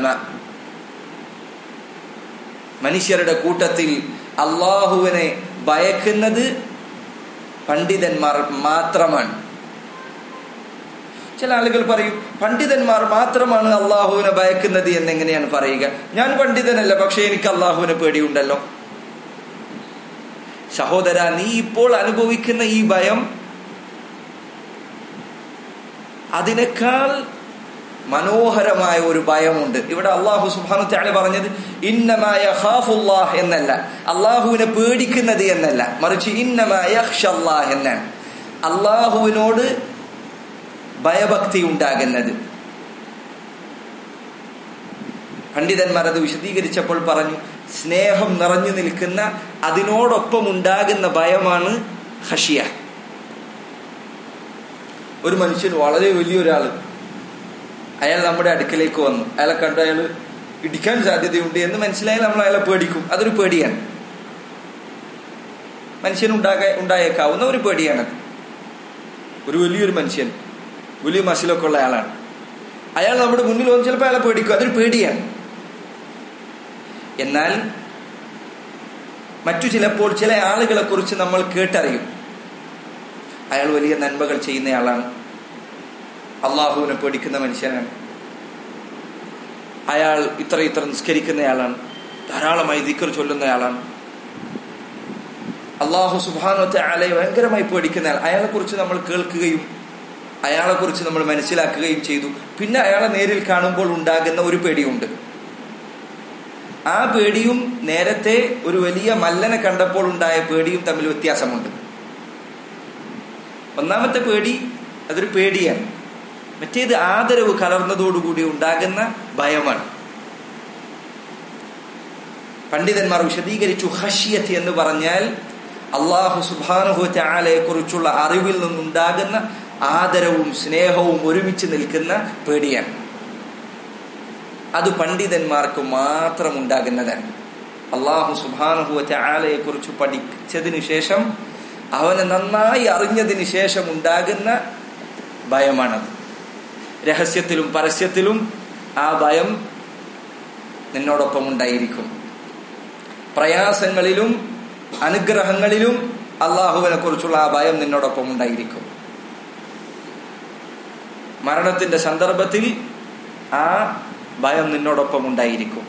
മനുഷ്യരുടെ കൂട്ടത്തിൽ അള്ളാഹുവിനെ ഭയക്കുന്നത് പണ്ഡിതന്മാർ മാത്രമാണ് ചില ആളുകൾ പറയും പണ്ഡിതന്മാർ മാത്രമാണ് അള്ളാഹുവിനെ ഭയക്കുന്നത് എന്നെങ്ങനെയാണ് പറയുക ഞാൻ പണ്ഡിതനല്ല പക്ഷെ എനിക്ക് അള്ളാഹുവിനെ പേടിയുണ്ടല്ലോ സഹോദര നീ ഇപ്പോൾ അനുഭവിക്കുന്ന ഈ ഭയം അതിനേക്കാൾ മനോഹരമായ ഒരു ഭയമുണ്ട് ഇവിടെ അള്ളാഹു സുബാനു താളി പറഞ്ഞത് ഇന്നമായ ഹാഫുല്ലാഹ് എന്നല്ല അള്ളാഹുവിനെ പേടിക്കുന്നത് എന്നല്ല മറിച്ച് ഇന്നമായ എന്നാണ് അള്ളാഹുവിനോട് ഭയഭക്തി ഉണ്ടാകുന്നത് പണ്ഡിതന്മാർ അത് വിശദീകരിച്ചപ്പോൾ പറഞ്ഞു സ്നേഹം നിറഞ്ഞു നിൽക്കുന്ന അതിനോടൊപ്പം ഉണ്ടാകുന്ന ഭയമാണ് ഹഷിയ ഒരു മനുഷ്യൻ വളരെ വലിയൊരാള് അയാൾ നമ്മുടെ അടുക്കലേക്ക് വന്നു അയാളെ കണ്ട് അയാൾ ഇടിക്കാൻ സാധ്യതയുണ്ട് എന്ന് മനസ്സിലായാൽ നമ്മൾ അയാളെ പേടിക്കും അതൊരു പേടിയാണ് മനുഷ്യൻ ഉണ്ടാക ഉണ്ടായേക്കാവുന്ന ഒരു പേടിയാണത് ഒരു വലിയൊരു മനുഷ്യൻ വലിയ മസിലൊക്കെ ഉള്ള ആളാണ് അയാൾ നമ്മുടെ മുന്നിൽ വന്ന് ചിലപ്പോൾ അയാളെ പേടിക്കും അതൊരു പേടിയാണ് എന്നാൽ മറ്റു ചിലപ്പോൾ ചില ആളുകളെ കുറിച്ച് നമ്മൾ കേട്ടറിയും അയാൾ വലിയ നന്മകൾ ചെയ്യുന്നയാളാണ് അള്ളാഹുവിനെ പേടിക്കുന്ന മനുഷ്യനാണ് അയാൾ ഇത്ര ഇത്ര നിസ്കരിക്കുന്നയാളാണ് ധാരാളമായി ദിക്കർ ചൊല്ലുന്നയാളാണ് അള്ളാഹു സുബാനത്തെ അയാളെ ഭയങ്കരമായി പേടിക്കുന്നയാൾ അയാളെ കുറിച്ച് നമ്മൾ കേൾക്കുകയും അയാളെ കുറിച്ച് നമ്മൾ മനസ്സിലാക്കുകയും ചെയ്തു പിന്നെ അയാളെ നേരിൽ കാണുമ്പോൾ ഉണ്ടാകുന്ന ഒരു പേടിയുണ്ട് ആ പേടിയും നേരത്തെ ഒരു വലിയ മല്ലനെ കണ്ടപ്പോൾ ഉണ്ടായ പേടിയും തമ്മിൽ വ്യത്യാസമുണ്ട് ഒന്നാമത്തെ പേടി അതൊരു പേടിയാണ് മറ്റേത് ആദരവ് കലർന്നതോടുകൂടി ഉണ്ടാകുന്ന ഭയമാണ് പണ്ഡിതന്മാർ വിശദീകരിച്ചു ഹഷിയത്ത് എന്ന് പറഞ്ഞാൽ അള്ളാഹു സുബാനുഹു ചാലയെ കുറിച്ചുള്ള അറിവിൽ നിന്നുണ്ടാകുന്ന ആദരവും സ്നേഹവും ഒരുമിച്ച് നിൽക്കുന്ന പേടിയാണ് അത് പണ്ഡിതന്മാർക്ക് മാത്രം ഉണ്ടാകുന്നതാണ് അള്ളാഹു സുബാനുഹു ചാലയെ കുറിച്ച് പഠിച്ചതിന് ശേഷം അവനെ നന്നായി അറിഞ്ഞതിന് ശേഷം ഉണ്ടാകുന്ന ഭയമാണത് രഹസ്യത്തിലും പരസ്യത്തിലും ആ ഭയം നിന്നോടൊപ്പം ഉണ്ടായിരിക്കും പ്രയാസങ്ങളിലും അനുഗ്രഹങ്ങളിലും അള്ളാഹുവിനെ കുറിച്ചുള്ള ആ ഭയം നിന്നോടൊപ്പം ഉണ്ടായിരിക്കും മരണത്തിന്റെ സന്ദർഭത്തിൽ ആ ഭയം നിന്നോടൊപ്പം ഉണ്ടായിരിക്കും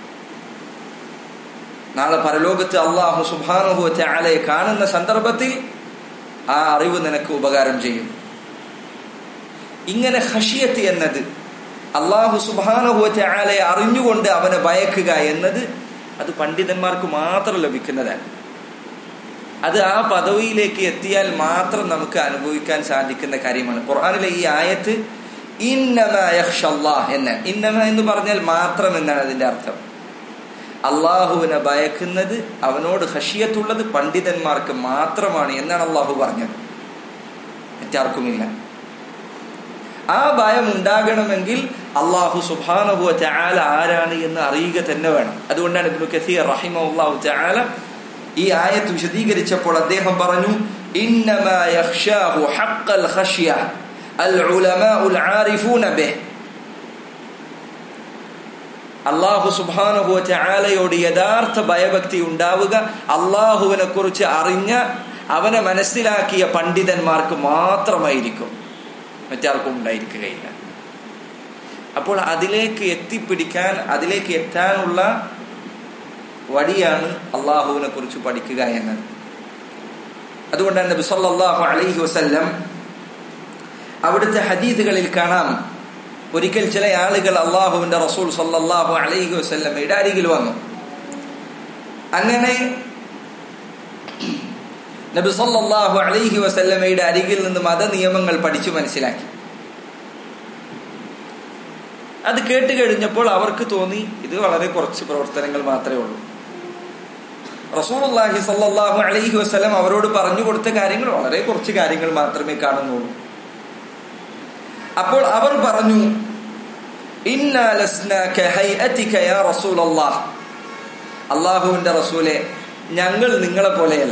നാളെ പരലോകത്ത് അള്ളാഹു സുബാനുഭവത്തെ ആളെ കാണുന്ന സന്ദർഭത്തിൽ ആ അറിവ് നിനക്ക് ഉപകാരം ചെയ്യും ഇങ്ങനെ ഹഷിയത്ത് എന്നത് അള്ളാഹു സുബാനുഭവത്തെ ആളെ അറിഞ്ഞുകൊണ്ട് അവനെ ഭയക്കുക എന്നത് അത് പണ്ഡിതന്മാർക്ക് മാത്രം ലഭിക്കുന്നതാണ് അത് ആ പദവിയിലേക്ക് എത്തിയാൽ മാത്രം നമുക്ക് അനുഭവിക്കാൻ സാധിക്കുന്ന കാര്യമാണ് ഖുർആാനിലെ ഈ ആയത്ത് ഇന്നമ എന്ന് ഇന്നമ എന്ന് പറഞ്ഞാൽ മാത്രം എന്നാണ് അതിന്റെ അർത്ഥം അള്ളാഹുവിനെ ഭയക്കുന്നത് അവനോട് ഹഷിയത്തുള്ളത് പണ്ഡിതന്മാർക്ക് മാത്രമാണ് എന്നാണ് അള്ളാഹു പറഞ്ഞത് മറ്റാർക്കുമില്ല ആ ഭയം ഉണ്ടാകണമെങ്കിൽ അള്ളാഹു സുബാനഹു ചാല ആരാണ് എന്ന് അറിയുക തന്നെ വേണം അതുകൊണ്ടാണ് ഇബ്നു കസീർ റഹിമഹുല്ലാഹു ചാല ഈ ആയത്ത് വിശദീകരിച്ചപ്പോൾ അദ്ദേഹം പറഞ്ഞു ഇന്നമാ യഖ്ഷാഹു ഹഖ്ഖൽ ഖശ്യ അൽ ഉലമാഉൽ ആരിഫൂന ബിഹ് അള്ളാഹു സുബാനുഹു ചാലയോട് യഥാർത്ഥ ഭയഭക്തി ഉണ്ടാവുക അള്ളാഹുവിനെ കുറിച്ച് അറിഞ്ഞ അവനെ മനസ്സിലാക്കിയ പണ്ഡിതന്മാർക്ക് മാത്രമായിരിക്കും മറ്റാർക്കും ഉണ്ടായിരിക്കുകയില്ല അപ്പോൾ അതിലേക്ക് എത്തിപ്പിടിക്കാൻ അതിലേക്ക് എത്താനുള്ള വഴിയാണ് അള്ളാഹുവിനെ കുറിച്ച് പഠിക്കുക എന്നത് അതുകൊണ്ടാണ് നബി സല്ലല്ലാഹു അലൈഹി വസല്ലം അവിടുത്തെ ഹദീദുകളിൽ കാണാം ഒരിക്കൽ ചില ആളുകൾ അള്ളാഹുവിന്റെ റസൂൽ സല്ലല്ലാഹു അലൈഹി വസല്ലമയുടെ അരികിൽ വന്നു അങ്ങനെ നബി സല്ലല്ലാഹു അലൈഹി വസല്ലമയുടെ അരികിൽ നിന്ന് മത നിയമങ്ങൾ പഠിച്ചു മനസ്സിലാക്കി അത് കേട്ട് കഴിഞ്ഞപ്പോൾ അവർക്ക് തോന്നി ഇത് വളരെ കുറച്ച് പ്രവർത്തനങ്ങൾ മാത്രമേ ഉള്ളൂ റസൂലുള്ളാഹി സല്ലല്ലാഹു അലൈഹി വസല്ലം അവരോട് പറഞ്ഞു കൊടുത്ത കാര്യങ്ങൾ വളരെ കുറച്ച് കാര്യങ്ങൾ മാത്രമേ കാണുന്നുള്ളൂ അപ്പോൾ അവർ പറഞ്ഞു അള്ളാഹുവിന്റെ റസൂലെ ഞങ്ങൾ നിങ്ങളെ പോലെയല്ല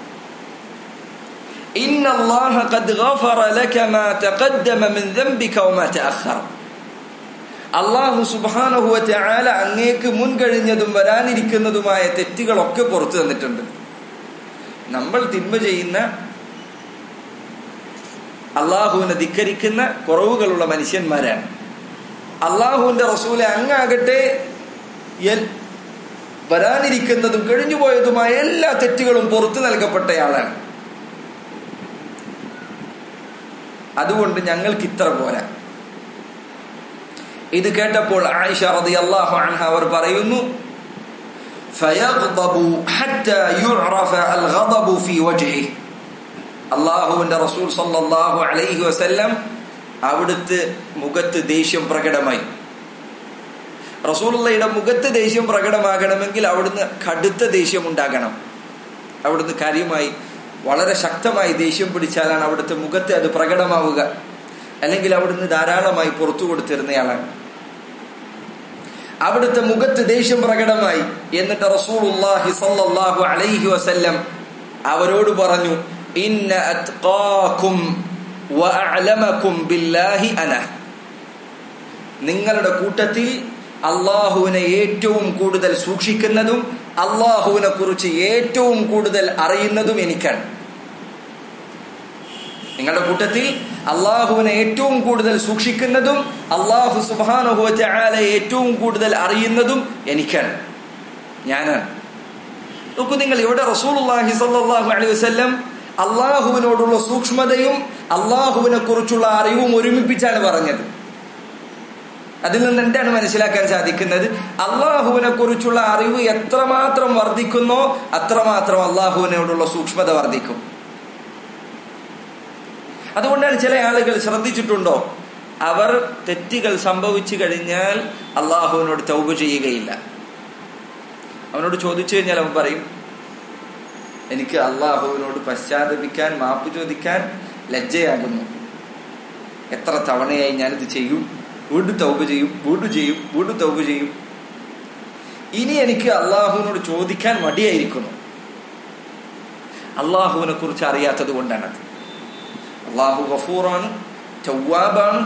അള്ളാഹു സുബാനഹുവത്തെ ആല അങ്ങേക്ക് മുൻകഴിഞ്ഞതും വരാനിരിക്കുന്നതുമായ തെറ്റുകളൊക്കെ പുറത്തു തന്നിട്ടുണ്ട് നമ്മൾ തിന്മ ചെയ്യുന്ന അള്ളാഹുവിനെ ധിക്കരിക്കുന്ന കുറവുകളുള്ള മനുഷ്യന്മാരാണ് അള്ളാഹുവിന്റെ റസൂലെ അങ്ങാകട്ടെ വരാനിരിക്കുന്നതും കഴിഞ്ഞുപോയതുമായ എല്ലാ തെറ്റുകളും പുറത്തു നൽകപ്പെട്ടയാളാണ് അതുകൊണ്ട് ഞങ്ങൾക്ക് ഇത്ര പോരാ ഇത് കേട്ടപ്പോൾ ആയിഷ റളിയല്ലാഹു അൻഹ അവർ പറയുന്നു فيغضب حتى يعرف الغضب في وجهه അള്ളാഹുവിന്റെ റസൂൽ സല്ലല്ലാഹു അലൈഹി വസല്ലം അവിടുത്തെ മുഖത്ത് ദേഷ്യം പ്രകടമായി റസൂലുള്ളയുടെ മുഖത്ത് ദേഷ്യം പ്രകടമാകണമെങ്കിൽ അവിടുന്ന് കടുത്ത ദേഷ്യം ഉണ്ടാകണം അവിടുന്ന് കാര്യമായി വളരെ ശക്തമായി ദേഷ്യം പിടിച്ചാലാണ് അവിടുത്തെ മുഖത്ത് അത് പ്രകടമാവുക അല്ലെങ്കിൽ അവിടുന്ന് ധാരാളമായി പുറത്തു കൊടുത്തിരുന്നയാളാണ് അവിടുത്തെ മുഖത്ത് ദേഷ്യം പ്രകടമായി എന്നിട്ട് റസൂലുള്ളാഹി സല്ലല്ലാഹു അലൈഹി വസല്ലം അവരോട് പറഞ്ഞു ഇന്ന അത്ഖാകും വഅഅലമകും ബില്ലാഹി അന നിങ്ങളുടെ കൂട്ടത്തിൽ അള്ളാഹുവിനെ ഏറ്റവും കൂടുതൽ സൂക്ഷിക്കുന്നതും അള്ളാഹുവിനെ കുറിച്ച് ഏറ്റവും കൂടുതൽ അറിയുന്നതും എനിക്കാണ് നിങ്ങളുടെ കൂട്ടത്തിൽ അള്ളാഹുവിനെ ഏറ്റവും കൂടുതൽ സൂക്ഷിക്കുന്നതും അള്ളാഹു സുബാനുഭവത്തെ ഏറ്റവും കൂടുതൽ അറിയുന്നതും എനിക്കാണ് ഞാനാണ് നോക്കൂ നിങ്ങൾ ഇവിടെ റസൂലുള്ളാഹി സ്വല്ലല്ലാഹു അലൈഹി വസല്ലം അള്ളാഹുവിനോടുള്ള സൂക്ഷ്മതയും അള്ളാഹുവിനെ കുറിച്ചുള്ള അറിവും ഒരുമിപ്പിച്ചാണ് പറഞ്ഞത് അതിൽ നിന്ന് എന്താണ് മനസ്സിലാക്കാൻ സാധിക്കുന്നത് അള്ളാഹുവിനെ കുറിച്ചുള്ള അറിവ് എത്രമാത്രം വർദ്ധിക്കുന്നോ അത്രമാത്രം അള്ളാഹുവിനോടുള്ള സൂക്ഷ്മത വർദ്ധിക്കും അതുകൊണ്ടാണ് ചില ആളുകൾ ശ്രദ്ധിച്ചിട്ടുണ്ടോ അവർ തെറ്റുകൾ സംഭവിച്ചു കഴിഞ്ഞാൽ അള്ളാഹുവിനോട് തൗബ ചെയ്യുകയില്ല അവനോട് ചോദിച്ചു കഴിഞ്ഞാൽ അവൻ പറയും എനിക്ക് അള്ളാഹുവിനോട് പശ്ചാത്തപിക്കാൻ മാപ്പ് ചോദിക്കാൻ ലജ്ജയാകുന്നു എത്ര തവണയായി ഞാനിത് ചെയ്യും വീണ്ടും തൗബ ചെയ്യും വീണ്ടും ചെയ്യും വീണ്ടും തൗബ ചെയ്യും ഇനി എനിക്ക് അള്ളാഹുവിനോട് ചോദിക്കാൻ മടിയായിരിക്കുന്നു അള്ളാഹുവിനെ കുറിച്ച് അറിയാത്തത് കൊണ്ടാണത് അള്ളാഹു ഗഫൂറാണ് ചൗവാബാണ്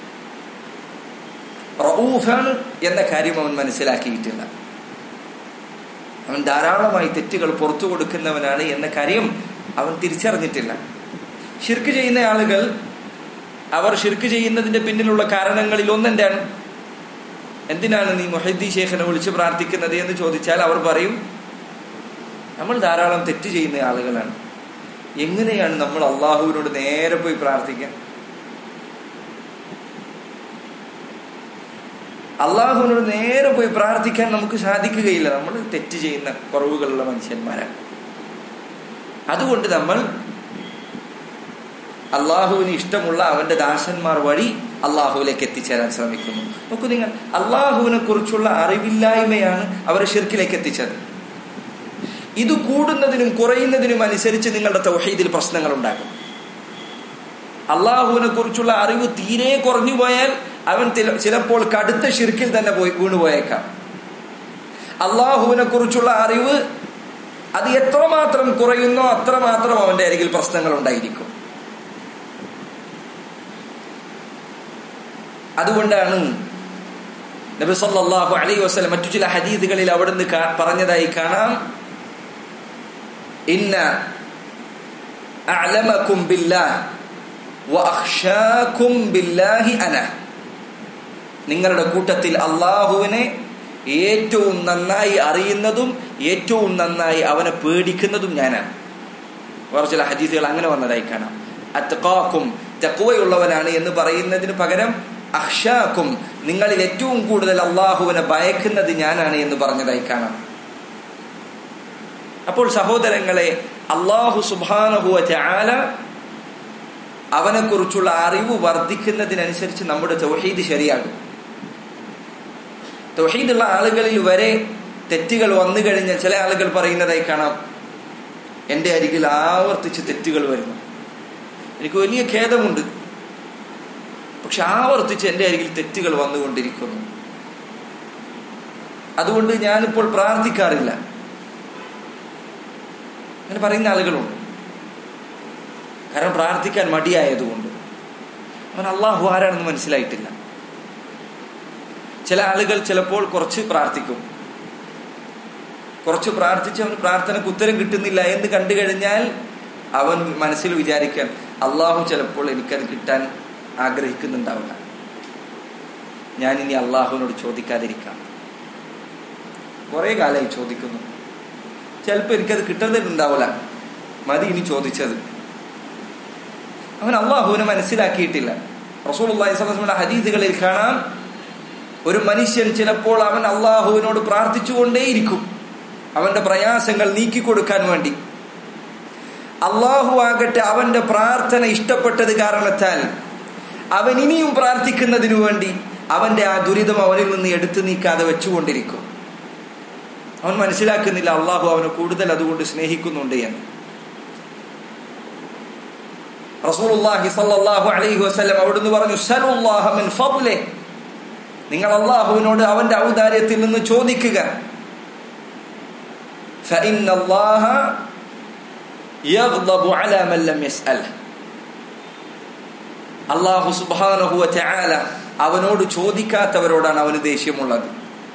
റഊഫാണ് എന്ന കാര്യം അവൻ മനസ്സിലാക്കിയിട്ടില്ല അവൻ ധാരാളമായി തെറ്റുകൾ പുറത്തു കൊടുക്കുന്നവനാണ് എന്ന കാര്യം അവൻ തിരിച്ചറിഞ്ഞിട്ടില്ല ഷിർക്ക് ചെയ്യുന്ന ആളുകൾ അവർ ഷിർക്ക് ചെയ്യുന്നതിന്റെ പിന്നിലുള്ള കാരണങ്ങളിൽ ഒന്നെന്താണ് എന്തിനാണ് നീ മൊഹദ്ദി ഷേഖിനെ വിളിച്ച് പ്രാർത്ഥിക്കുന്നത് എന്ന് ചോദിച്ചാൽ അവർ പറയും നമ്മൾ ധാരാളം തെറ്റ് ചെയ്യുന്ന ആളുകളാണ് എങ്ങനെയാണ് നമ്മൾ അള്ളാഹുവിനോട് നേരെ പോയി പ്രാർത്ഥിക്കാൻ അള്ളാഹുവിനോട് നേരെ പോയി പ്രാർത്ഥിക്കാൻ നമുക്ക് സാധിക്കുകയില്ല നമ്മൾ തെറ്റ് ചെയ്യുന്ന കുറവുകളുള്ള മനുഷ്യന്മാരാണ് അതുകൊണ്ട് നമ്മൾ അള്ളാഹുവിന് ഇഷ്ടമുള്ള അവന്റെ ദാസന്മാർ വഴി അള്ളാഹുവിലേക്ക് എത്തിച്ചേരാൻ ശ്രമിക്കുന്നു നോക്കൂ നിങ്ങൾ അള്ളാഹുവിനെ കുറിച്ചുള്ള അറിവില്ലായ്മയാണ് അവരെ ഷിർക്കിലേക്ക് എത്തിച്ചത് ഇത് കൂടുന്നതിനും കുറയുന്നതിനും അനുസരിച്ച് നിങ്ങളുടെ തൗഹീദിൽ പ്രശ്നങ്ങൾ ഉണ്ടാകും അള്ളാഹുവിനെ കുറിച്ചുള്ള അറിവ് തീരെ കുറഞ്ഞു പോയാൽ അവൻ ചിലപ്പോൾ കടുത്ത ഷിർക്കിൽ തന്നെ പോയി വീണുപോയേക്കാം അള്ളാഹുവിനെ കുറിച്ചുള്ള അറിവ് അത് എത്രമാത്രം കുറയുന്നോ അത്രമാത്രം അവന്റെ അരികിൽ പ്രശ്നങ്ങൾ ഉണ്ടായിരിക്കും അതുകൊണ്ടാണ് നബി സല്ലല്ലാഹു അലൈഹി വസല്ലം മറ്റു ചില ഹദീസുകളിൽ അവിടുന്ന് പറഞ്ഞതായി കാണാം ഇന്ന അഅലമകും ബില്ലാഹ് വഅഖ്ശാകും ബില്ലാഹി അന നിങ്ങളുടെ കൂട്ടത്തിൽ അള്ളാഹുവിനെ ഏറ്റവും നന്നായി അറിയുന്നതും ഏറ്റവും നന്നായി അവനെ പേടിക്കുന്നതും ഞാനാണ് വേറെ ചില ഹദീസുകൾ അങ്ങനെ വന്നതായി കാണാം അത്കാക്കും തെക്കുവയുള്ളവനാണ് എന്ന് പറയുന്നതിന് പകരം അഹ്ഷാക്കും നിങ്ങളിൽ ഏറ്റവും കൂടുതൽ അള്ളാഹുവിനെ ഭയക്കുന്നത് ഞാനാണ് എന്ന് പറഞ്ഞതായി കാണാം അപ്പോൾ സഹോദരങ്ങളെ അള്ളാഹു സുബാനഹുവ ചാല അവനെ കുറിച്ചുള്ള അറിവ് വർദ്ധിക്കുന്നതിനനുസരിച്ച് നമ്മുടെ തൗഹീദ് ശരിയാകും തൗഹീദുള്ള ആളുകളിൽ വരെ തെറ്റുകൾ വന്നു കഴിഞ്ഞാൽ ചില ആളുകൾ പറയുന്നതായി കാണാം എൻ്റെ അരികിൽ ആവർത്തിച്ച് തെറ്റുകൾ വരുന്നു എനിക്ക് വലിയ ഖേദമുണ്ട് പക്ഷെ ആവർത്തിച്ച് എൻ്റെ അരികിൽ തെറ്റുകൾ വന്നുകൊണ്ടിരിക്കുന്നു അതുകൊണ്ട് ഞാനിപ്പോൾ പ്രാർത്ഥിക്കാറില്ല അങ്ങനെ പറയുന്ന ആളുകളുണ്ട് കാരണം പ്രാർത്ഥിക്കാൻ മടിയായതുകൊണ്ട് അവൻ അള്ളാഹു ആരാണെന്ന് മനസ്സിലായിട്ടില്ല ചില ആളുകൾ ചിലപ്പോൾ കുറച്ച് പ്രാർത്ഥിക്കും കുറച്ച് പ്രാർത്ഥിച്ച് അവന് പ്രാർത്ഥനക്ക് ഉത്തരം കിട്ടുന്നില്ല എന്ന് കണ്ടു കഴിഞ്ഞാൽ അവൻ മനസ്സിൽ വിചാരിക്കാൻ അള്ളാഹു ചിലപ്പോൾ എനിക്കത് കിട്ടാൻ ആഗ്രഹിക്കുന്നുണ്ടാവില്ല ഞാൻ ഇനി അള്ളാഹുവിനോട് ചോദിക്കാതിരിക്കാം കുറെ കാലമായി ചോദിക്കുന്നു ചിലപ്പോൾ എനിക്കത് കിട്ടുന്നുണ്ടാവില്ല മതി ഇനി ചോദിച്ചത് അവൻ അള്ളാഹുവിനെ മനസ്സിലാക്കിയിട്ടില്ല റസൂൽ അള്ളാഹിസ്വലമിയുടെ ഹദീസുകളിൽ കാണാം ഒരു മനുഷ്യൻ ചിലപ്പോൾ അവൻ അള്ളാഹുവിനോട് പ്രാർത്ഥിച്ചുകൊണ്ടേയിരിക്കും അവന്റെ പ്രയാസങ്ങൾ നീക്കിക്കൊടുക്കാൻ വേണ്ടി അള്ളാഹു ആകട്ടെ അവന്റെ പ്രാർത്ഥന ഇഷ്ടപ്പെട്ടത് കാരണത്താൽ അവൻ ഇനിയും പ്രാർത്ഥിക്കുന്നതിനു വേണ്ടി അവന്റെ ആ ദുരിതം അവനിൽ നിന്ന് എടുത്തു നീക്കാതെ വെച്ചുകൊണ്ടിരിക്കും അവൻ മനസ്സിലാക്കുന്നില്ല അള്ളാഹു അവനെ കൂടുതൽ അതുകൊണ്ട് സ്നേഹിക്കുന്നുണ്ട് എന്ന് റസൂലുള്ളാഹി സ്വല്ലല്ലാഹു അലൈഹി വസല്ലം അവിടുന്ന് പറഞ്ഞു സലുല്ലാഹ മിൻ ഫദ്ലിഹി നിങ്ങൾ അള്ളാഹുവിനോട് അവന്റെ ഔദാര്യത്തിൽ നിന്ന് ചോദിക്കുക فإن الله يغضب على من لم يسأله അള്ളാഹു സുബ്ഹാനഹു വതആല അവനോട് ചോദിക്കാത്തവരോടാണ് അവന് ദേഷ്യമുള്ളത്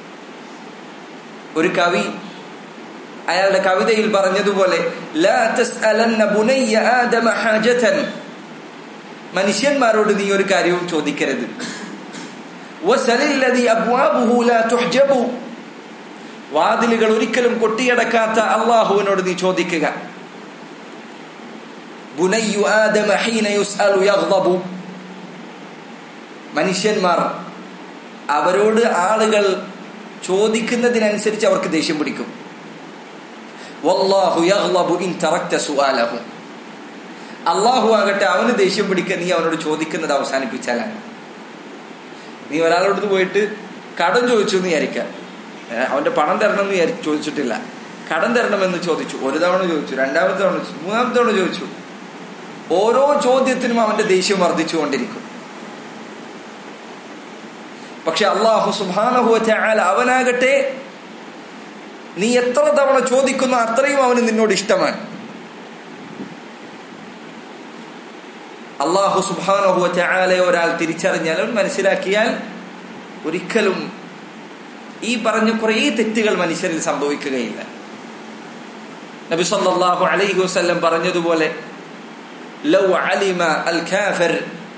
ഒരു കവി അയാളുടെ കവിതയിൽ പറഞ്ഞതുപോലെ ലാ തസ്അലന്ന ബുനയ്യ ആദമ ഹാജതൻ മനുഷ്യന്മാരോട് നീ ഒരു കാര്യവും ചോദിക്കരുത് വസലില്ലദി അബ്വാബുഹു ലാ തുഹ്ജബു വാതിലുകൾ ഒരിക്കലും കൊട്ടിയടക്കാത്ത അള്ളാഹുവിനോട് നീ ചോദിക്കുക ബുനയ്യു ആദമ ഹീന യുസ്അലു യഗ്ളബു മനുഷ്യന്മാർ അവരോട് ആളുകൾ ചോദിക്കുന്നതിനനുസരിച്ച് അവർക്ക് ദേഷ്യം പിടിക്കും വല്ലാഹു യഗ്ളബു ഇൻ തറക്ത സുആലഹു അള്ളാഹു ആകട്ടെ അവന് ദേഷ്യം പിടിക്കാൻ നീ അവനോട് ചോദിക്കുന്നത് അവസാനിപ്പിച്ചാലാണ് നീ ഒരാളോട് പോയിട്ട് കടം ചോദിച്ചു എന്ന് വിചാരിക്കാം അവന്റെ പണം തരണം എന്ന് വിചാരി ചോദിച്ചിട്ടില്ല കടം തരണമെന്ന് ചോദിച്ചു ഒരു തവണ ചോദിച്ചു രണ്ടാമത്തെ തവണ ചോദിച്ചു മൂന്നാമത്തെ തവണ ചോദിച്ചു ഓരോ ചോദ്യത്തിനും അവന്റെ ദേഷ്യം വർദ്ധിച്ചുകൊണ്ടിരിക്കും പക്ഷെ അള്ളാഹു സുബാനഹു ചായാൽ അവനാകട്ടെ നീ എത്ര തവണ ചോദിക്കുന്നു അത്രയും അവന് നിന്നോട് ഇഷ്ടമാണ് അള്ളാഹു സുബാനഹു ചായാലെ ഒരാൾ തിരിച്ചറിഞ്ഞാൽ അവൻ മനസ്സിലാക്കിയാൽ ഒരിക്കലും ഈ പറഞ്ഞ കുറേ തെറ്റുകൾ മനുഷ്യരിൽ സംഭവിക്കുകയില്ല നബി സല്ലല്ലാഹു അലൈഹി വസല്ലം പറഞ്ഞതുപോലെ ലൗ അലിമ അൽ കാഫിർ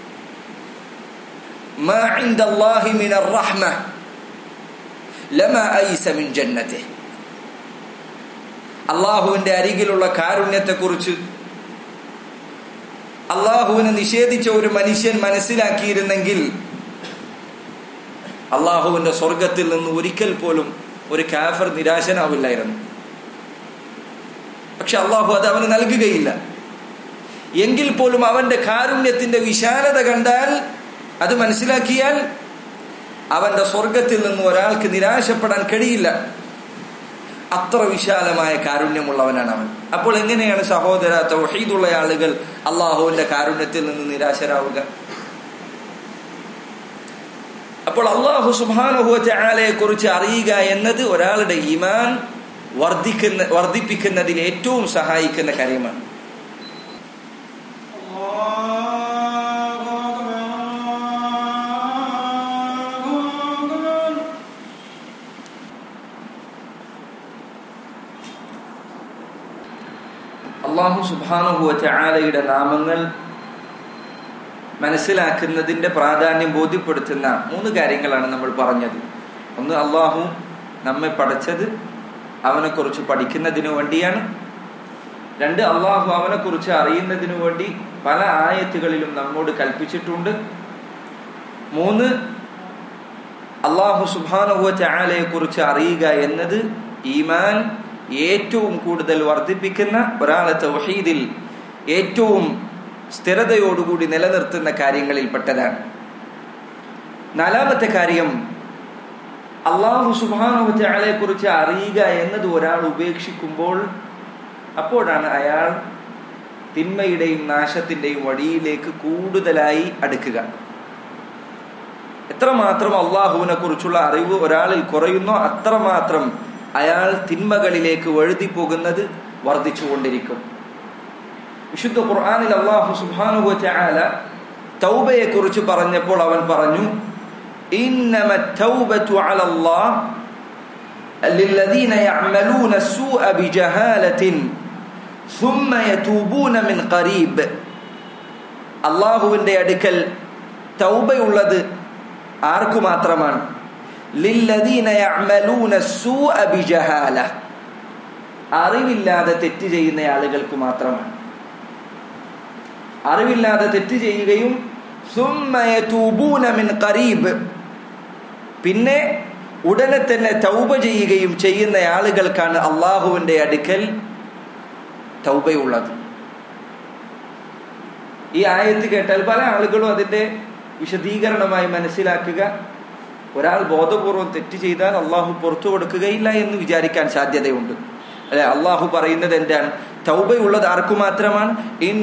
ما عند الله من الرحمة لما أيس من جنته അള്ളാഹുവിന്റെ അരികിലുള്ള കാരുണ്യത്തെക്കുറിച്ച് അള്ളാഹുവിനെ നിഷേധിച്ച ഒരു മനുഷ്യൻ മനസ്സിലാക്കിയിരുന്നെങ്കിൽ അള്ളാഹുവിന്റെ സ്വർഗത്തിൽ നിന്ന് ഒരിക്കൽ പോലും ഒരു കാഫർ നിരാശനാവില്ലായിരുന്നു പക്ഷെ അള്ളാഹു അത് അവന് നൽകുകയില്ല എങ്കിൽ പോലും അവന്റെ കാരുണ്യത്തിന്റെ വിശാലത കണ്ടാൽ അത് മനസ്സിലാക്കിയാൽ അവന്റെ സ്വർഗത്തിൽ നിന്ന് ഒരാൾക്ക് നിരാശപ്പെടാൻ കഴിയില്ല അത്ര വിശാലമായ കാരുണ്യമുള്ളവനാണ് അവൻ അപ്പോൾ എങ്ങനെയാണ് സഹോദര തൗഹീദുള്ള ആളുകൾ അള്ളാഹുവിന്റെ കാരുണ്യത്തിൽ നിന്ന് നിരാശരാവുക അപ്പോൾ അള്ളാഹു സുബാനുഹുവലയെ കുറിച്ച് അറിയുക എന്നത് ഒരാളുടെ ഈമാൻ വർദ്ധിക്കുന്ന വർദ്ധിപ്പിക്കുന്നതിൽ ഏറ്റവും സഹായിക്കുന്ന കാര്യമാണ് അള്ളാഹു സുബാനുഹുവലയുടെ നാമങ്ങൾ മനസ്സിലാക്കുന്നതിന്റെ പ്രാധാന്യം ബോധ്യപ്പെടുത്തുന്ന മൂന്ന് കാര്യങ്ങളാണ് നമ്മൾ പറഞ്ഞത് ഒന്ന് അള്ളാഹു നമ്മെ പഠിച്ചത് അവനെക്കുറിച്ച് പഠിക്കുന്നതിനു വേണ്ടിയാണ് രണ്ട് അള്ളാഹു അവനെക്കുറിച്ച് അറിയുന്നതിനു വേണ്ടി പല ആയത്തുകളിലും നമ്മോട് കൽപ്പിച്ചിട്ടുണ്ട് മൂന്ന് അള്ളാഹു സുബാനുഹുവ ചാലയെ കുറിച്ച് അറിയുക എന്നത് ഈമാൻ ഏറ്റവും കൂടുതൽ വർദ്ധിപ്പിക്കുന്ന ഒരാളെ തൗഹീദിൽ ഏറ്റവും സ്ഥിരതയോടുകൂടി നിലനിർത്തുന്ന കാര്യങ്ങളിൽപ്പെട്ടതാണ് നാലാമത്തെ കാര്യം അള്ളാഹു സുബാനുവലയെ കുറിച്ച് അറിയുക എന്നത് ഒരാൾ ഉപേക്ഷിക്കുമ്പോൾ അപ്പോഴാണ് അയാൾ തിന്മയുടെയും നാശത്തിന്റെയും വഴിയിലേക്ക് കൂടുതലായി അടുക്കുക എത്രമാത്രം അള്ളാഹുവിനെ കുറിച്ചുള്ള അറിവ് ഒരാളിൽ കുറയുന്നോ അത്രമാത്രം അയാൾ തിന്മകളിലേക്ക് വഴുതി പോകുന്നത് വർദ്ധിച്ചുകൊണ്ടിരിക്കും വിശുദ്ധ ഖുർആാനിൽ അള്ളാഹു സുബാനുഹു ചാല തൗബയെ കുറിച്ച് പറഞ്ഞപ്പോൾ അവൻ പറഞ്ഞു إنما التوبة على الله للذين يعملون السوء بجهالة ثم يتوبون من قريب അള്ളാഹുവിന്റെ അടുക്കൽ തൗബയുള്ളത് ആർക്കു മാത്രമാണ് ലില്ലദീന യഅമലൂന السوء بجهالة അറിവില്ലാതെ തെറ്റ് ചെയ്യുന്ന ആളുകൾക്ക് മാത്രമാണ് അറിവില്ലാതെ തെറ്റ് ചെയ്യുകയും മിൻ ഖരീബ് പിന്നെ ഉടനെ തന്നെ തൗബ ചെയ്യുകയും ചെയ്യുന്ന ആളുകൾക്കാണ് അള്ളാഹുവിന്റെ അടുക്കൽ തൗബയുള്ളത് ഈ ആയത്ത് കേട്ടാൽ പല ആളുകളും അതിന്റെ വിശദീകരണമായി മനസ്സിലാക്കുക ഒരാൾ ബോധപൂർവം തെറ്റ് ചെയ്താൽ അള്ളാഹു പുറത്തു കൊടുക്കുകയില്ല എന്ന് വിചാരിക്കാൻ സാധ്യതയുണ്ട് അല്ലെ അള്ളാഹു പറയുന്നത് എന്താണ് തൗബയുള്ളത് ആർക്കു മാത്രമാണ്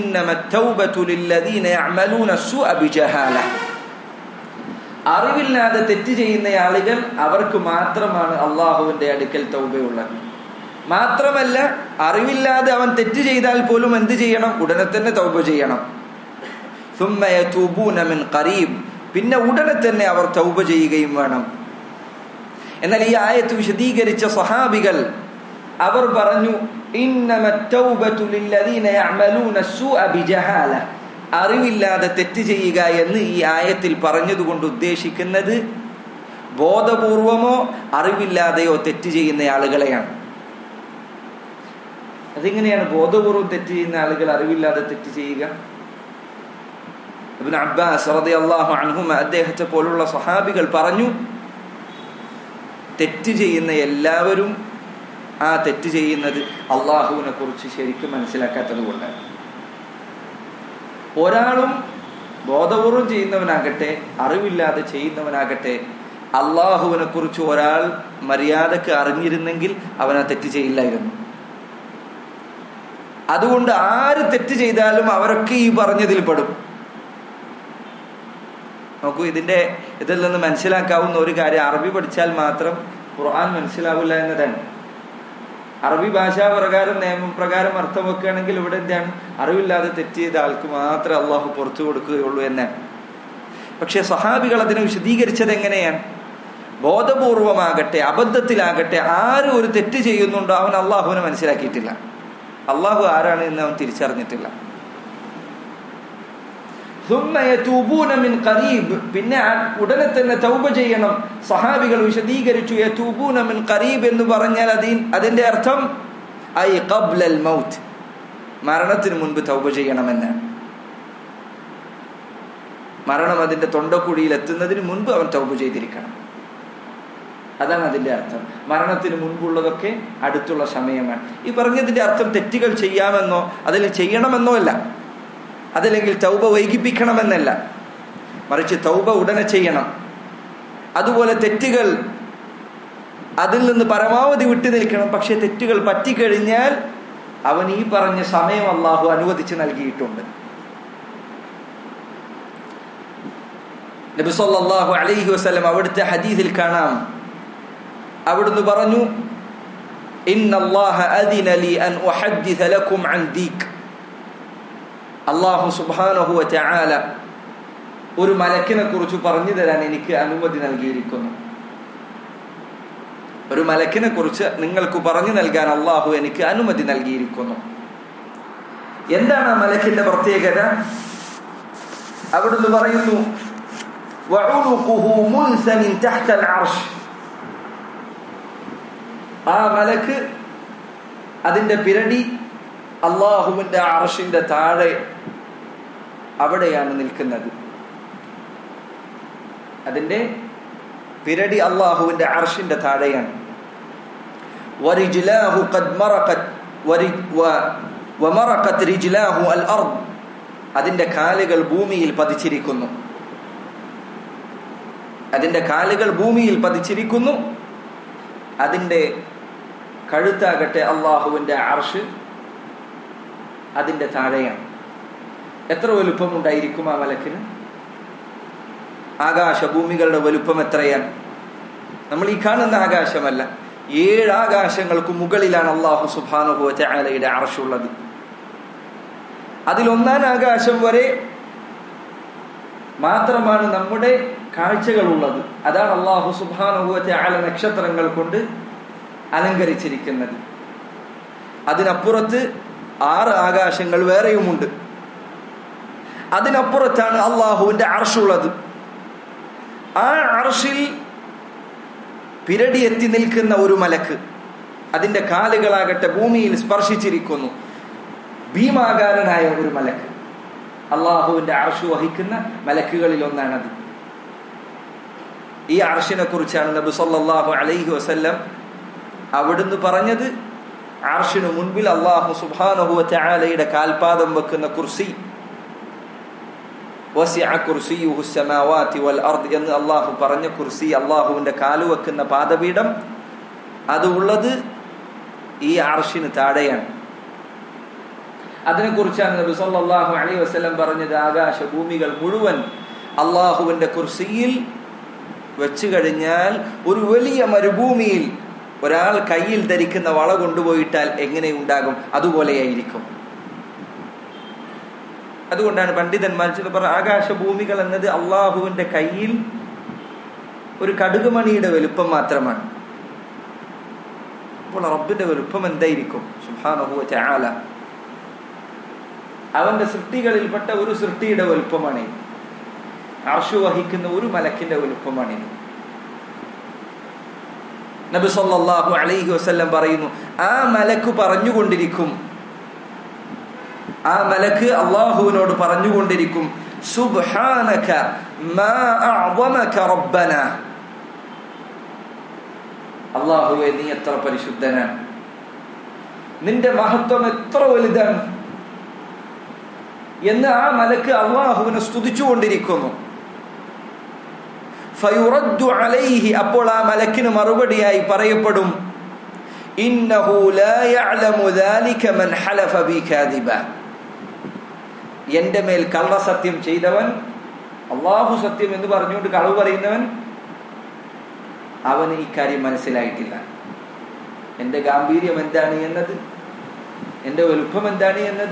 അറിവില്ലാതെ തെറ്റ് ചെയ്യുന്ന ആളുകൾ അവർക്ക് മാത്രമാണ് അള്ളാഹുവിന്റെ അടുക്കൽ തൗബയുള്ളത് മാത്രമല്ല അറിവില്ലാതെ അവൻ തെറ്റ് ചെയ്താൽ പോലും എന്ത് ചെയ്യണം ഉടനെ തന്നെ തൗബ ചെയ്യണം ഖരീബ് പിന്നെ ഉടനെ തന്നെ അവർ തൗബ ചെയ്യുകയും വേണം എന്നാൽ ഈ ആയത്ത് വിശദീകരിച്ച സഹാബികൾ അവർ പറഞ്ഞു അറിവില്ലാതെ തെറ്റ് ചെയ്യുക എന്ന് ഈ ആയത്തിൽ പറഞ്ഞതുകൊണ്ട് ഉദ്ദേശിക്കുന്നത് ബോധപൂർവമോ അറിവില്ലാതെയോ തെറ്റ് ചെയ്യുന്ന ആളുകളെയാണ് അതെങ്ങനെയാണ് ബോധപൂർവം തെറ്റ് ചെയ്യുന്ന ആളുകൾ അറിവില്ലാതെ തെറ്റ് ചെയ്യുക ഇബ്നു അബ്ബാസ് റളിയല്ലാഹു അൻഹുമ അദ്ദേഹത്തെ പോലുള്ള സഹാബികൾ പറഞ്ഞു തെറ്റ് ചെയ്യുന്ന എല്ലാവരും ആ തെറ്റ് ചെയ്യുന്നത് അള്ളാഹുവിനെ കുറിച്ച് ശരിക്കും മനസ്സിലാക്കാത്തത് കൊണ്ടാണ് ഒരാളും ബോധപൂർവം ചെയ്യുന്നവനാകട്ടെ അറിവില്ലാതെ ചെയ്യുന്നവനാകട്ടെ അള്ളാഹുവിനെ കുറിച്ച് ഒരാൾ മര്യാദക്ക് അറിഞ്ഞിരുന്നെങ്കിൽ അവൻ ആ തെറ്റ് ചെയ്യില്ലായിരുന്നു അതുകൊണ്ട് ആര് തെറ്റ് ചെയ്താലും അവരൊക്കെ ഈ പറഞ്ഞതിൽ പെടും നോക്കൂ ഇതിന്റെ ഇതിൽ നിന്ന് മനസ്സിലാക്കാവുന്ന ഒരു കാര്യം അറബി പഠിച്ചാൽ മാത്രം ഖുർആൻ മനസ്സിലാവില്ല എന്നതാണ് അറബി ഭാഷാ പ്രകാരം നിയമപ്രകാരം അർത്ഥം വെക്കുകയാണെങ്കിൽ ഇവിടെ എന്താണ് അറിവില്ലാതെ തെറ്റ് ചെയ്ത ആൾക്ക് മാത്രമേ അള്ളാഹു പുറത്തു കൊടുക്കുകയുള്ളൂ എന്നാണ് പക്ഷെ സഹാബികൾ അതിനെ വിശദീകരിച്ചത് എങ്ങനെയാണ് ബോധപൂർവമാകട്ടെ അബദ്ധത്തിലാകട്ടെ ആര് ഒരു തെറ്റ് ചെയ്യുന്നുണ്ടോ അവൻ അള്ളാഹുവിനെ മനസ്സിലാക്കിയിട്ടില്ല അള്ളാഹു ആരാണ് എന്ന് അവൻ തിരിച്ചറിഞ്ഞിട്ടില്ല പിന്നെ ഉടനെ തന്നെ തൗബ ചെയ്യണം സഹാബികൾ വിശദീകരിച്ചു യതൂബൂന മിൻ ഖരീബ് എന്ന് പറഞ്ഞാൽ അതി അതിന്റെ അർത്ഥം ഐ ഖബ്ലൽ മൗത്ത് മരണത്തിന് മുൻപ് തൗബ ചെയ്യണമെന്ന് മരണം അതിന്റെ തൊണ്ടക്കുഴിയിൽ എത്തുന്നതിന് മുൻപ് അവൻ തൗബ ചെയ്തിരിക്കണം അതാണ് അതിന്റെ അർത്ഥം മരണത്തിന് മുൻപുള്ളതൊക്കെ അടുത്തുള്ള സമയമാണ് ഈ പറഞ്ഞതിന്റെ അർത്ഥം തെറ്റുകൾ ചെയ്യാമെന്നോ അതിൽ ചെയ്യണമെന്നോ അല്ല അതല്ലെങ്കിൽ തൗബ വൈകിപ്പിക്കണമെന്നല്ല മറിച്ച് തൗബ ഉടനെ ചെയ്യണം അതുപോലെ തെറ്റുകൾ അതിൽ നിന്ന് പരമാവധി വിട്ടു നിൽക്കണം പക്ഷെ തെറ്റുകൾ പറ്റിക്കഴിഞ്ഞാൽ അവൻ ഈ പറഞ്ഞ സമയം അള്ളാഹു അനുവദിച്ച് നൽകിയിട്ടുണ്ട് നബി സല്ലല്ലാഹു അലൈഹി വസല്ലം അവിടുത്തെ ഹദീസിൽ കാണാം അവിടുന്ന് പറഞ്ഞു ഇന്നല്ലാഹ അദിന ലി അൻ ഉഹദ്ദിസ ലക്കും അൻ ദീക് അള്ളാഹു സുബാനഹു ചാല ഒരു മലക്കിനെ കുറിച്ച് പറഞ്ഞു തരാൻ എനിക്ക് അനുമതി നൽകിയിരിക്കുന്നു ഒരു മലക്കിനെ കുറിച്ച് നിങ്ങൾക്ക് പറഞ്ഞു നൽകാൻ അള്ളാഹു എനിക്ക് അനുമതി നൽകിയിരിക്കുന്നു എന്താണ് ആ മലക്കിന്റെ പ്രത്യേകത അവിടുന്ന് പറയുന്നു ആ മലക്ക് അതിന്റെ പിരടി അള്ളാഹുവിന്റെ അർഷിന്റെ താഴെ അവിടെയാണ് നിൽക്കുന്നത് അതിന്റെ പിരടി അള്ളാഹുവിന്റെ അർഷിന്റെ താഴെയാണ് അതിന്റെ കാലുകൾ ഭൂമിയിൽ പതിച്ചിരിക്കുന്നു അതിന്റെ കാലുകൾ ഭൂമിയിൽ പതിച്ചിരിക്കുന്നു അതിന്റെ കഴുത്താകട്ടെ അള്ളാഹുവിന്റെ അർഷ് അതിന്റെ താഴെയാണ് എത്ര വലുപ്പം ഉണ്ടായിരിക്കും ആ മലക്കിന് ആകാശഭൂമികളുടെ വലുപ്പം എത്രയാണ് നമ്മൾ ഈ കാണുന്ന ആകാശമല്ല ഏഴ് ആകാശങ്ങൾക്ക് മുകളിലാണ് അള്ളാഹു സുബാനുഭവത്തെ ആലയുടെ അർഷുള്ളത് അതിലൊന്നാം ആകാശം വരെ മാത്രമാണ് നമ്മുടെ കാഴ്ചകളുള്ളത് അതാണ് അള്ളാഹു സുബാനുഭവത്തെ ആല നക്ഷത്രങ്ങൾ കൊണ്ട് അലങ്കരിച്ചിരിക്കുന്നത് അതിനപ്പുറത്ത് ആറ് ആകാശങ്ങൾ വേറെയുമുണ്ട് അതിനപ്പുറത്താണ് അള്ളാഹുവിന്റെ അർഷുള്ളത് ആ അർഷിൽ പിരടി എത്തി നിൽക്കുന്ന ഒരു മലക്ക് അതിന്റെ കാലുകളാകട്ടെ ഭൂമിയിൽ സ്പർശിച്ചിരിക്കുന്നു ഭീമാകാരനായ ഒരു മലക്ക് അള്ളാഹുവിന്റെ അർഷു വഹിക്കുന്ന മലക്കുകളിൽ ഒന്നാണത് ഈ അർഷിനെ കുറിച്ചാണ് നബി സല്ലല്ലാഹു അലൈഹി വസല്ലം അവിടുന്ന് പറഞ്ഞത് അർഷിന് മുൻപിൽ അള്ളാഹു സുബ്ഹാനഹു വതആലയുടെ കാൽപാദം വെക്കുന്ന കുർസി വസിഅ കുർസിയുഹു സമാവാതി വൽ അർദ് എന്ന് അള്ളാഹു പറഞ്ഞ കുർസി അള്ളാഹുവിന്റെ കാലു വെക്കുന്ന പാദപീഠം അത് ഉള്ളത് ഈ അർഷിന് താഴെയാണ് അതിനെക്കുറിച്ചാണ് നബി സല്ലല്ലാഹു അലൈഹി വസല്ലം പറഞ്ഞത് ആകാശ ഭൂമികൾ മുഴുവൻ അള്ളാഹുവിന്റെ കുർസിയിൽ വെച്ചു കഴിഞ്ഞാൽ ഒരു വലിയ മരുഭൂമിയിൽ ഒരാൾ കയ്യിൽ ധരിക്കുന്ന വള കൊണ്ടുപോയിട്ടാൽ എങ്ങനെ ഉണ്ടാകും അതുപോലെയായിരിക്കും അതുകൊണ്ടാണ് പണ്ഡിതന്മാർ ചില പറഞ്ഞ ആകാശഭൂമികൾ എന്നത് അള്ളാഹുവിന്റെ കയ്യിൽ ഒരു കടുകുമണിയുടെ വലുപ്പം മാത്രമാണ് അപ്പോൾ റബ്ബിന്റെ വലുപ്പം എന്തായിരിക്കും സുഹാനഹുവ ചാല അവന്റെ സൃഷ്ടികളിൽപ്പെട്ട ഒരു സൃഷ്ടിയുടെ വലുപ്പമാണ് അർഷു വഹിക്കുന്ന ഒരു മലക്കിന്റെ വലുപ്പമാണിത് നബി സല്ലല്ലാഹു അലൈഹി വസല്ലം പറയുന്നു ആ മലക്ക് പറഞ്ഞുകൊണ്ടിരിക്കും ആ മലക്ക് അള്ളാഹുവിനോട് പറഞ്ഞുകൊണ്ടിരിക്കും സുബ്ഹാനക മാ അഅ്വമക റബ്ബന അള്ളാഹുവെ നീ എത്ര പരിശുദ്ധനാണ് നിന്റെ മഹത്വം എത്ര വലുതാണ് എന്ന് ആ മലക്ക് അള്ളാഹുവിനെ സ്തുതിച്ചുകൊണ്ടിരിക്കുന്നു ഫയുറദ്ദു അലൈഹി അപ്പോൾ ആ മലക്കിന് മറുപടിയായി പറയപ്പെടും ഇന്നഹു ലാ യഅലമു ദാലിക മൻ ഹലഫ ബി കാദിബ എന്റെ മേൽ കള്ളസത്യം ചെയ്തവൻ അള്ളാഹു സത്യം എന്ന് പറഞ്ഞുകൊണ്ട് കളവ് പറയുന്നവൻ അവന് ഇക്കാര്യം മനസ്സിലായിട്ടില്ല എന്റെ ഗാംഭീര്യം എന്താണ് എന്നത് എന്റെ വലുപ്പം എന്താണ് എന്നത്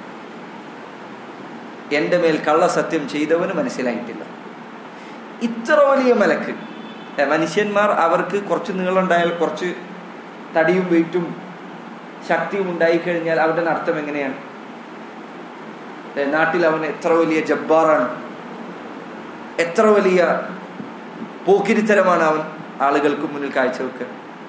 എന്റെ മേൽ കള്ളസത്യം ചെയ്തവന് മനസ്സിലായിട്ടില്ല ഇത്ര വലിയ മലക്ക് മനുഷ്യന്മാർ അവർക്ക് കുറച്ച് നീളമുണ്ടായാൽ കുറച്ച് തടിയും വെയിറ്റും ശക്തിയും ഉണ്ടായിക്കഴിഞ്ഞാൽ അവരുടെ അർത്ഥം എങ്ങനെയാണ് നാട്ടിൽ അവൻ എത്ര വലിയ ജബ്ബാറാണ് എത്ര വലിയ പോക്കിരിത്തരമാണ് അവൻ ആളുകൾക്ക് മുന്നിൽ കാഴ്ചവെക്കുക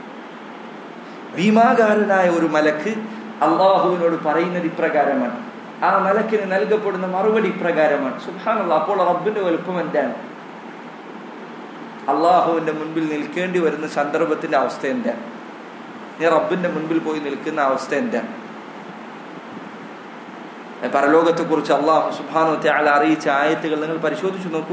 ഭീമാകാരനായ ഒരു മലക്ക് അള്ളാഹുവിനോട് പറയുന്നത് ഇപ്രകാരമാണ് ആ മലക്കിന് നൽകപ്പെടുന്ന മറുപടി ഇപ്രകാരമാണ് സുഹാനുള്ള അപ്പോൾ റബ്ബിന്റെ വലുപ്പം എന്താണ് അള്ളാഹുവിന്റെ മുൻപിൽ നിൽക്കേണ്ടി വരുന്ന സന്ദർഭത്തിന്റെ അവസ്ഥ എന്താണ് നീ റബ്ബിന്റെ മുൻപിൽ പോയി നിൽക്കുന്ന അവസ്ഥ എന്താണ് പരലോകത്തെ കുറിച്ച് അള്ളാഹു സുബാനു ത്യാല അറിയിച്ച ആയത്തുകൾ നിങ്ങൾ പരിശോധിച്ചു നോക്കൂ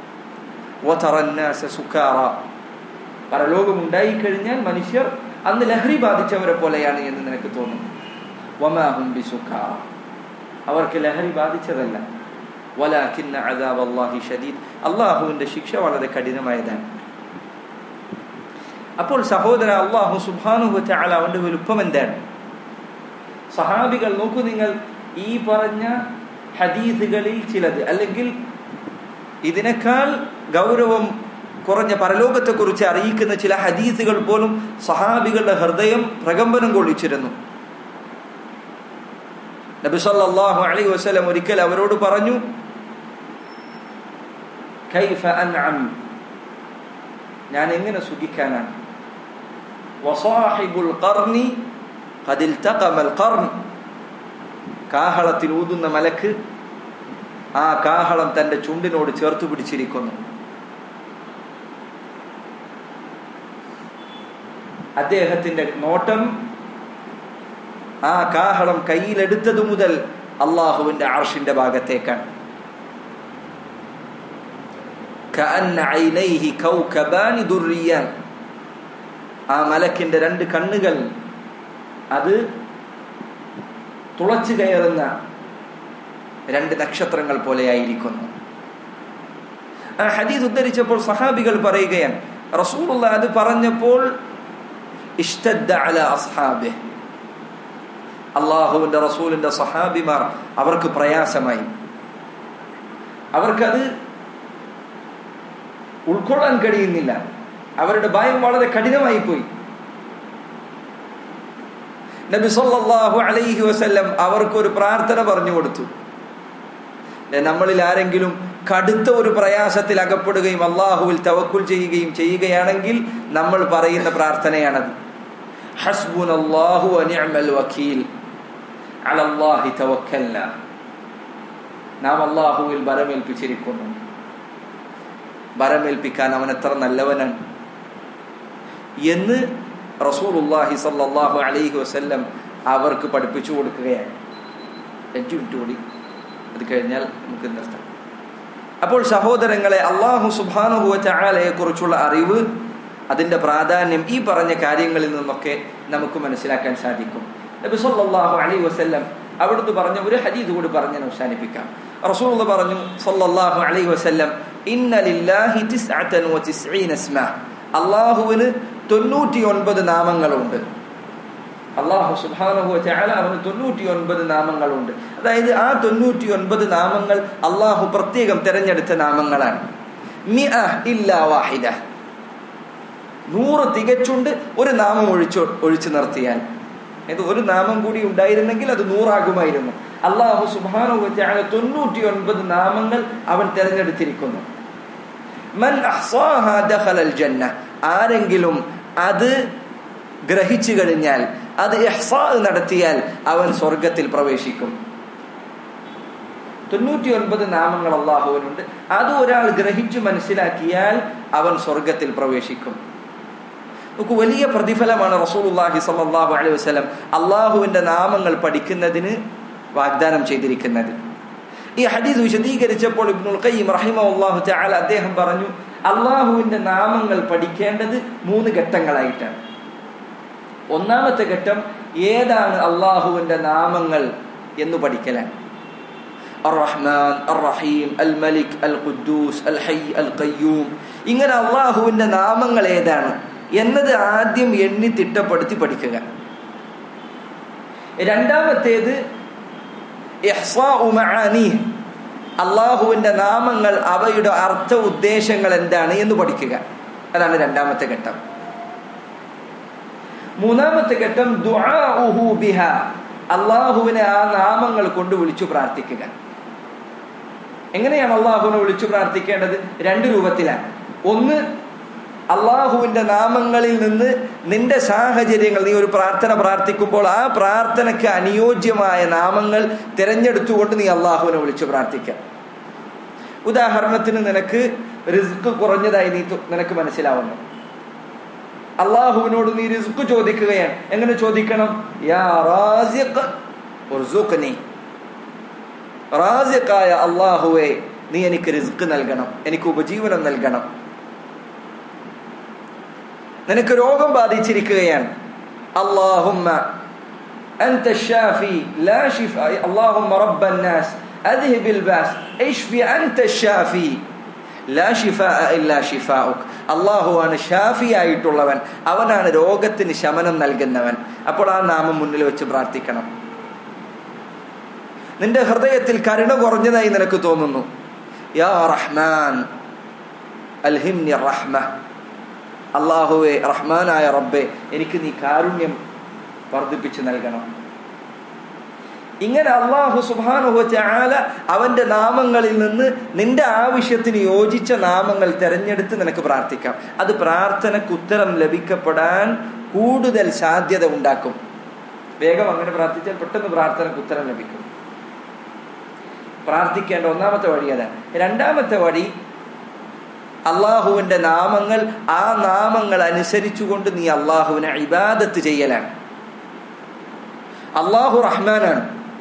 സുഖാറ പരലോകം ഉണ്ടായിക്കഴിഞ്ഞാൽ മനുഷ്യർ അന്ന് ലഹരി ബാധിച്ചവരെ പോലെയാണ് എന്ന് നിനക്ക് തോന്നുന്നു വമാഹും ബി സുഖാറ അവർക്ക് ലഹരി ബാധിച്ചതല്ല വലാഖിന്ന അദാബ് അള്ളാഹി ഷദീദ് അള്ളാഹുവിന്റെ ശിക്ഷ വളരെ കഠിനമായതാണ് അപ്പോൾ സഹോദര അള്ളാഹു സുബാനുഹു ചാല അവന്റെ വലുപ്പം എന്താണ് സഹാബികൾ നോക്കൂ നിങ്ങൾ ഈ പറഞ്ഞ ഹദീസുകളിൽ ചിലത് അല്ലെങ്കിൽ ഇതിനേക്കാൾ ഗൗരവം കുറഞ്ഞ പരലോകത്തെക്കുറിച്ച് അറിയിക്കുന്ന ചില ഹദീസുകൾ പോലും സഹാബികളുടെ ഹൃദയം പ്രകമ്പനം കൊള്ളിച്ചിരുന്നു നബി സല്ലല്ലാഹു അലൈഹി വസല്ലം ഒരിക്കൽ അവരോട് പറഞ്ഞു കൈഫ അൻഅം ഞാൻ എങ്ങനെ സുഖിക്കാനാണ് വസാഹിബുൽ ഖർനി ഖദ് ഇൽതഖമൽ ഖർൻ കാഹളത്തിൽ ഊതുന്ന മലക്ക് ആ കാഹളം തന്റെ ചുണ്ടിനോട് ചേർത്ത് പിടിച്ചിരിക്കുന്നു അദ്ദേഹത്തിന്റെ നോട്ടം ആ കാഹളം കയ്യിലെടുത്തതു മുതൽ അള്ളാഹുവിന്റെ ആർഷിന്റെ ഭാഗത്തേക്കാണ് ആ മലക്കിന്റെ രണ്ട് കണ്ണുകൾ അത് തുളച്ചു കയറുന്ന രണ്ട് നക്ഷത്രങ്ങൾ പോലെയായിരിക്കുന്നു ആ ഹദീസ് ഉദ്ധരിച്ചപ്പോൾ സഹാബികൾ പറയുകയാണ് റസൂലുള്ള അത് പറഞ്ഞപ്പോൾ ഇഷ്ടദ്ദ അല അസ്ഹാബിഹ് അള്ളാഹുവിന്റെ റസൂലിന്റെ സഹാബിമാർ അവർക്ക് പ്രയാസമായി അവർക്കത് ഉൾക്കൊള്ളാൻ കഴിയുന്നില്ല അവരുടെ ഭയം വളരെ കഠിനമായി പോയി നബി സല്ലല്ലാഹു അലൈഹി വസല്ലം അവർക്കൊരു പ്രാർത്ഥന പറഞ്ഞു കൊടുത്തു നമ്മളിൽ ആരെങ്കിലും കടുത്ത ഒരു പ്രയാസത്തിൽ അകപ്പെടുകയും അള്ളാഹുവിൽ തവക്കുൽ ചെയ്യുകയും ചെയ്യുകയാണെങ്കിൽ നമ്മൾ പറയുന്ന പ്രാർത്ഥനയാണത് ഹസ്ബുൻ അള്ളാഹു അനിഅമൽ വക്കീൽ അലല്ലാഹി തവക്കല്ല നാം അള്ളാഹുവിൽ ബലമേൽപ്പിച്ചിരിക്കുന്നു ഭരമേൽപ്പിക്കാൻ അവൻ എത്ര നല്ലവനാണ് എന്ന് റസൂലുല്ലാഹി സല്ലാഹു അലൈഹി വസല്ലം അവർക്ക് പഠിപ്പിച്ചു കൊടുക്കുകയാണ് അഞ്ചു മിനിറ്റ് കൂടി അത് കഴിഞ്ഞാൽ നമുക്ക് നിർത്താം അപ്പോൾ സഹോദരങ്ങളെ അള്ളാഹു സുബാനുഹുവ ചായാലയെ കുറിച്ചുള്ള അറിവ് അതിന്റെ പ്രാധാന്യം ഈ പറഞ്ഞ കാര്യങ്ങളിൽ നിന്നൊക്കെ നമുക്ക് മനസ്സിലാക്കാൻ സാധിക്കും നബി സല്ലല്ലാഹു അലൈഹി വസല്ലം അവിടുന്ന് പറഞ്ഞ ഒരു ഹദീദ് കൂടി പറഞ്ഞ് അവസാനിപ്പിക്കാം റസൂൽ പറഞ്ഞു സല്ലല്ലാഹു അലൈഹി വസല്ലം ഇന്ന ലില്ലാഹി തിസ്അതൻ വതിസ്ഈന ഇസ്മ അള്ളാഹുവിന് തൊണ്ണൂറ്റി ഒൻപത് നാമങ്ങളുണ്ട് അള്ളാഹു സുബാനഹു ചാല അവന് തൊണ്ണൂറ്റി ഒൻപത് നാമങ്ങളുണ്ട് അതായത് ആ തൊണ്ണൂറ്റി ഒൻപത് നാമങ്ങൾ അള്ളാഹു പ്രത്യേകം തെരഞ്ഞെടുത്ത നാമങ്ങളാണ് മിഅ ഇല്ലാ വാഹിദ നൂറ് തികച്ചുണ്ട് ഒരു നാമം ഒഴിച്ചു ഒഴിച്ചു നിർത്തിയാൽ ഇത് ഒരു നാമം കൂടി ഉണ്ടായിരുന്നെങ്കിൽ അത് നൂറാകുമായിരുന്നു അള്ളാഹു സുബാനഹു ചാല തൊണ്ണൂറ്റി ഒൻപത് നാമങ്ങൾ അവൻ തെരഞ്ഞെടുത്തിരിക്കുന്നു മൻ അഹ്സാഹ ദഖലൽ ജന്ന ആരെങ്കിലും അത് ഗ്രഹിച്ചു കഴിഞ്ഞാൽ അത് എഹ്സാ നടത്തിയാൽ അവൻ സ്വർഗത്തിൽ പ്രവേശിക്കും തൊണ്ണൂറ്റി ഒൻപത് നാമങ്ങൾ അള്ളാഹുവിനുണ്ട് അത് ഒരാൾ ഗ്രഹിച്ചു മനസ്സിലാക്കിയാൽ അവൻ സ്വർഗത്തിൽ പ്രവേശിക്കും നമുക്ക് വലിയ പ്രതിഫലമാണ് റസൂലുല്ലാഹി സല്ലാഹു അലൈഹി വസ്ലം അള്ളാഹുവിന്റെ നാമങ്ങൾ പഠിക്കുന്നതിന് വാഗ്ദാനം ചെയ്തിരിക്കുന്നത് ഈ ഹദീസ് വിശദീകരിച്ചപ്പോൾ ഇബ്നുൽ ഖയ്യിം റഹിമഹുല്ലാഹു തആല അദ്ദേഹം പറഞ്ഞു അള്ളാഹുവിന്റെ നാമങ്ങൾ പഠിക്കേണ്ടത് മൂന്ന് ഘട്ടങ്ങളായിട്ടാണ് ഒന്നാമത്തെ ഘട്ടം ഏതാണ് അള്ളാഹുവിന്റെ നാമങ്ങൾ എന്ന് പഠിക്കലാണ് അറഹ്മാൻ അർ റഹീം അൽ മലിക് അൽ ഖുദ്ദൂസ് അൽ ഹൈ അൽ ഖയ്യൂം ഇങ്ങനെ അള്ളാഹുവിന്റെ നാമങ്ങൾ ഏതാണ് എന്നത് ആദ്യം എണ്ണി തിട്ടപ്പെടുത്തി പഠിക്കുക രണ്ടാമത്തേത് അള്ളാഹുവിന്റെ നാമങ്ങൾ അവയുടെ അർത്ഥ ഉദ്ദേശങ്ങൾ എന്താണ് എന്ന് പഠിക്കുക അതാണ് രണ്ടാമത്തെ ഘട്ടം മൂന്നാമത്തെ ഘട്ടം ബിഹ അള്ളാഹുവിനെ ആ നാമങ്ങൾ കൊണ്ട് വിളിച്ചു പ്രാർത്ഥിക്കുക എങ്ങനെയാണ് അള്ളാഹുവിനെ വിളിച്ചു പ്രാർത്ഥിക്കേണ്ടത് രണ്ട് രൂപത്തിലാണ് ഒന്ന് അള്ളാഹുവിന്റെ നാമങ്ങളിൽ നിന്ന് നിന്റെ സാഹചര്യങ്ങൾ നീ ഒരു പ്രാർത്ഥന പ്രാർത്ഥിക്കുമ്പോൾ ആ പ്രാർത്ഥനയ്ക്ക് അനുയോജ്യമായ നാമങ്ങൾ തിരഞ്ഞെടുത്തുകൊണ്ട് നീ അള്ളാഹുവിനെ വിളിച്ചു പ്രാർത്ഥിക്കാം ഉദാഹരണത്തിന് നിനക്ക് റിസ്ക് കുറഞ്ഞതായി നീ നിനക്ക് മനസ്സിലാവുന്നു അള്ളാഹുവിനോട് നീ റിസ്ക് ചോദിക്കുകയാണ് എങ്ങനെ ചോദിക്കണം യാ റാസിഖായ അള്ളാഹുവെ നീ എനിക്ക് റിസ്ക് നൽകണം എനിക്ക് ഉപജീവനം നൽകണം നിനക്ക് രോഗം ബാധിച്ചിരിക്കുകയാണ് അള്ളാഹുമ്മ أنت الشافي لا شفاء اللهم رب الناس أذهب الباس اشفي أنت الشافي ലാ ഷിഫാ ഇല്ലാ ഷിഫാഉക് അള്ളാഹുവാണ് ഷാഫി ആയിട്ടുള്ളവൻ അവനാണ് രോഗത്തിന് ശമനം നൽകുന്നവൻ അപ്പോൾ ആ നാമം മുന്നിൽ വെച്ച് പ്രാർത്ഥിക്കണം നിന്റെ ഹൃദയത്തിൽ കരുണ കുറഞ്ഞതായി നിനക്ക് തോന്നുന്നു യാ റഹ്മാൻ അൽഹിംനി റഹ്മ അള്ളാഹുവെ റഹ്മാനായ റബ്ബെ എനിക്ക് നീ കാരുണ്യം വർദ്ധിപ്പിച്ചു നൽകണം ഇങ്ങനെ അള്ളാഹു സുബാനുഹ ചാല അവന്റെ നാമങ്ങളിൽ നിന്ന് നിന്റെ ആവശ്യത്തിന് യോജിച്ച നാമങ്ങൾ തെരഞ്ഞെടുത്ത് നിനക്ക് പ്രാർത്ഥിക്കാം അത് പ്രാർത്ഥനക്ക് ഉത്തരം ലഭിക്കപ്പെടാൻ കൂടുതൽ സാധ്യത ഉണ്ടാക്കും വേഗം അങ്ങനെ പ്രാർത്ഥിച്ചാൽ പെട്ടെന്ന് പ്രാർത്ഥനക്ക് ഉത്തരം ലഭിക്കും പ്രാർത്ഥിക്കേണ്ട ഒന്നാമത്തെ വഴി അതാണ് രണ്ടാമത്തെ വഴി അള്ളാഹുവിന്റെ നാമങ്ങൾ ആ നാമങ്ങൾ അനുസരിച്ചുകൊണ്ട് നീ അള്ളാഹുവിനെ ഇബാദത്ത് ചെയ്യലാണ് അള്ളാഹു റഹ്മാനാണ്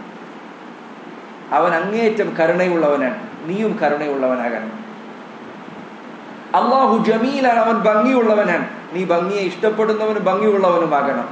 അവൻ അങ്ങേയറ്റം കരുണയുള്ളവനാണ് നീയും കരുണയുള്ളവനാകണം അള്ളാഹു ജമീലാണ് അവൻ ഭംഗിയുള്ളവനാണ് നീ ഭംഗിയെ ഇഷ്ടപ്പെടുന്നവനും ഭംഗിയുള്ളവനുമാകണം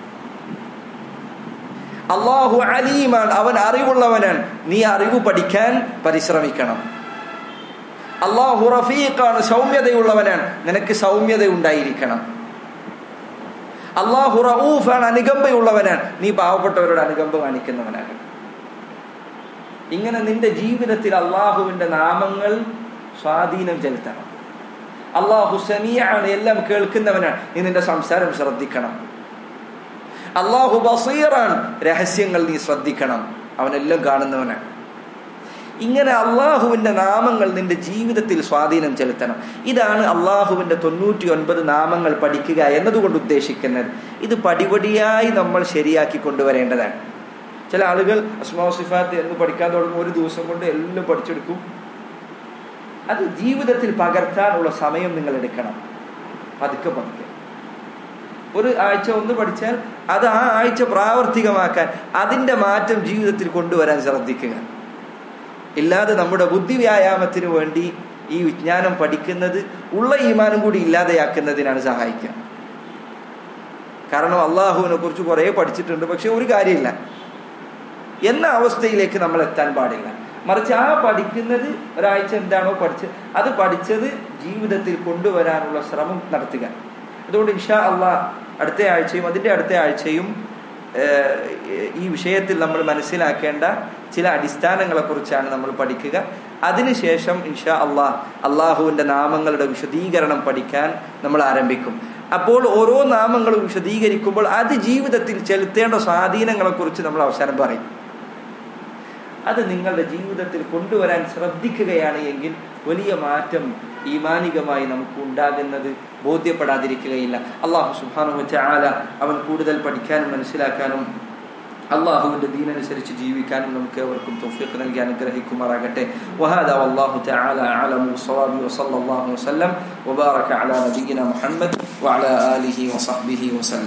അള്ളാഹു അലീമാണ് അവൻ അറിവുള്ളവനാണ് നീ അറിവ് പഠിക്കാൻ പരിശ്രമിക്കണം അള്ളാഹു റഫീഖാണ് സൗമ്യതയുള്ളവനാണ് നിനക്ക് സൗമ്യത ഉണ്ടായിരിക്കണം അള്ളാഹു റഊഫാണ് അനുകമ്പയുള്ളവനാണ് നീ പാവപ്പെട്ടവരോട് അനുകമ്പ കാണിക്കുന്നവനാണ് ഇങ്ങനെ നിന്റെ ജീവിതത്തിൽ അള്ളാഹുവിന്റെ നാമങ്ങൾ സ്വാധീനം ചെലുത്തണം അള്ളാഹു സമീയാണ് എല്ലാം കേൾക്കുന്നവനാണ് നീ നിന്റെ സംസാരം ശ്രദ്ധിക്കണം അള്ളാഹു ബസീറാണ് രഹസ്യങ്ങൾ നീ ശ്രദ്ധിക്കണം അവനെല്ലാം കാണുന്നവനാണ് ഇങ്ങനെ അള്ളാഹുവിന്റെ നാമങ്ങൾ നിന്റെ ജീവിതത്തിൽ സ്വാധീനം ചെലുത്തണം ഇതാണ് അള്ളാഹുവിന്റെ തൊണ്ണൂറ്റി ഒൻപത് നാമങ്ങൾ പഠിക്കുക എന്നതുകൊണ്ട് ഉദ്ദേശിക്കുന്നത് ഇത് പടിപടിയായി നമ്മൾ ശരിയാക്കി കൊണ്ടുവരേണ്ടതാണ് ചില ആളുകൾ അസ്മാ സിഫാത്ത് എന്ന് പഠിക്കാൻ തുടങ്ങും ഒരു ദിവസം കൊണ്ട് എല്ലാം പഠിച്ചെടുക്കും അത് ജീവിതത്തിൽ പകർത്താനുള്ള സമയം നിങ്ങൾ എടുക്കണം പതുക്കെ പതുക്കെ ഒരു ആഴ്ച ഒന്ന് പഠിച്ചാൽ അത് ആ ആഴ്ച പ്രാവർത്തികമാക്കാൻ അതിൻ്റെ മാറ്റം ജീവിതത്തിൽ കൊണ്ടുവരാൻ ശ്രദ്ധിക്കുക ഇല്ലാതെ നമ്മുടെ ബുദ്ധി വ്യായാമത്തിന് വേണ്ടി ഈ വിജ്ഞാനം പഠിക്കുന്നത് ഉള്ള ഈമാനും കൂടി ഇല്ലാതെയാക്കുന്നതിനാണ് സഹായിക്കുക കാരണം അള്ളാഹുവിനെ കുറിച്ച് കുറേ പഠിച്ചിട്ടുണ്ട് പക്ഷെ ഒരു കാര്യമില്ല എന്ന അവസ്ഥയിലേക്ക് നമ്മൾ എത്താൻ പാടില്ല മറിച്ച് ആ പഠിക്കുന്നത് ഒരാഴ്ച എന്താണോ പഠിച്ചത് അത് പഠിച്ചത് ജീവിതത്തിൽ കൊണ്ടുവരാനുള്ള ശ്രമം നടത്തുക അതുകൊണ്ട് ഇൻഷാ അള്ളാഹ് അടുത്ത ആഴ്ചയും അതിൻ്റെ അടുത്ത ആഴ്ചയും ഈ വിഷയത്തിൽ നമ്മൾ മനസ്സിലാക്കേണ്ട ചില അടിസ്ഥാനങ്ങളെ കുറിച്ചാണ് നമ്മൾ പഠിക്കുക അതിനുശേഷം ഇൻഷാ അള്ളാഹ് അള്ളാഹുവിൻ്റെ നാമങ്ങളുടെ വിശദീകരണം പഠിക്കാൻ നമ്മൾ ആരംഭിക്കും അപ്പോൾ ഓരോ നാമങ്ങളും വിശദീകരിക്കുമ്പോൾ അത് ജീവിതത്തിൽ ചെലുത്തേണ്ട സ്വാധീനങ്ങളെ കുറിച്ച് നമ്മൾ അവസാനം പറയും അത് നിങ്ങളുടെ ജീവിതത്തിൽ കൊണ്ടുവരാൻ ശ്രദ്ധിക്കുകയാണ് എങ്കിൽ വലിയ മാറ്റം ഈമാനികമായി നമുക്ക് ഉണ്ടാകുന്നത് ബോധ്യപ്പെടാതിരിക്കുകയില്ല അള്ളാഹു സുബാനു ആല അവൻ കൂടുതൽ പഠിക്കാനും മനസ്സിലാക്കാനും അള്ളാഹുവിന്റെ ദീനനുസരിച്ച് ജീവിക്കാനും നമുക്ക് അവർക്കും തൗഫീഖ് നൽകി അനുഗ്രഹിക്കുമാറാകട്ടെ وهذا والله تعالى أعلم بالصواب وصلى الله وسلم وبارك على نبينا محمد وعلى آله وصحبه وسلم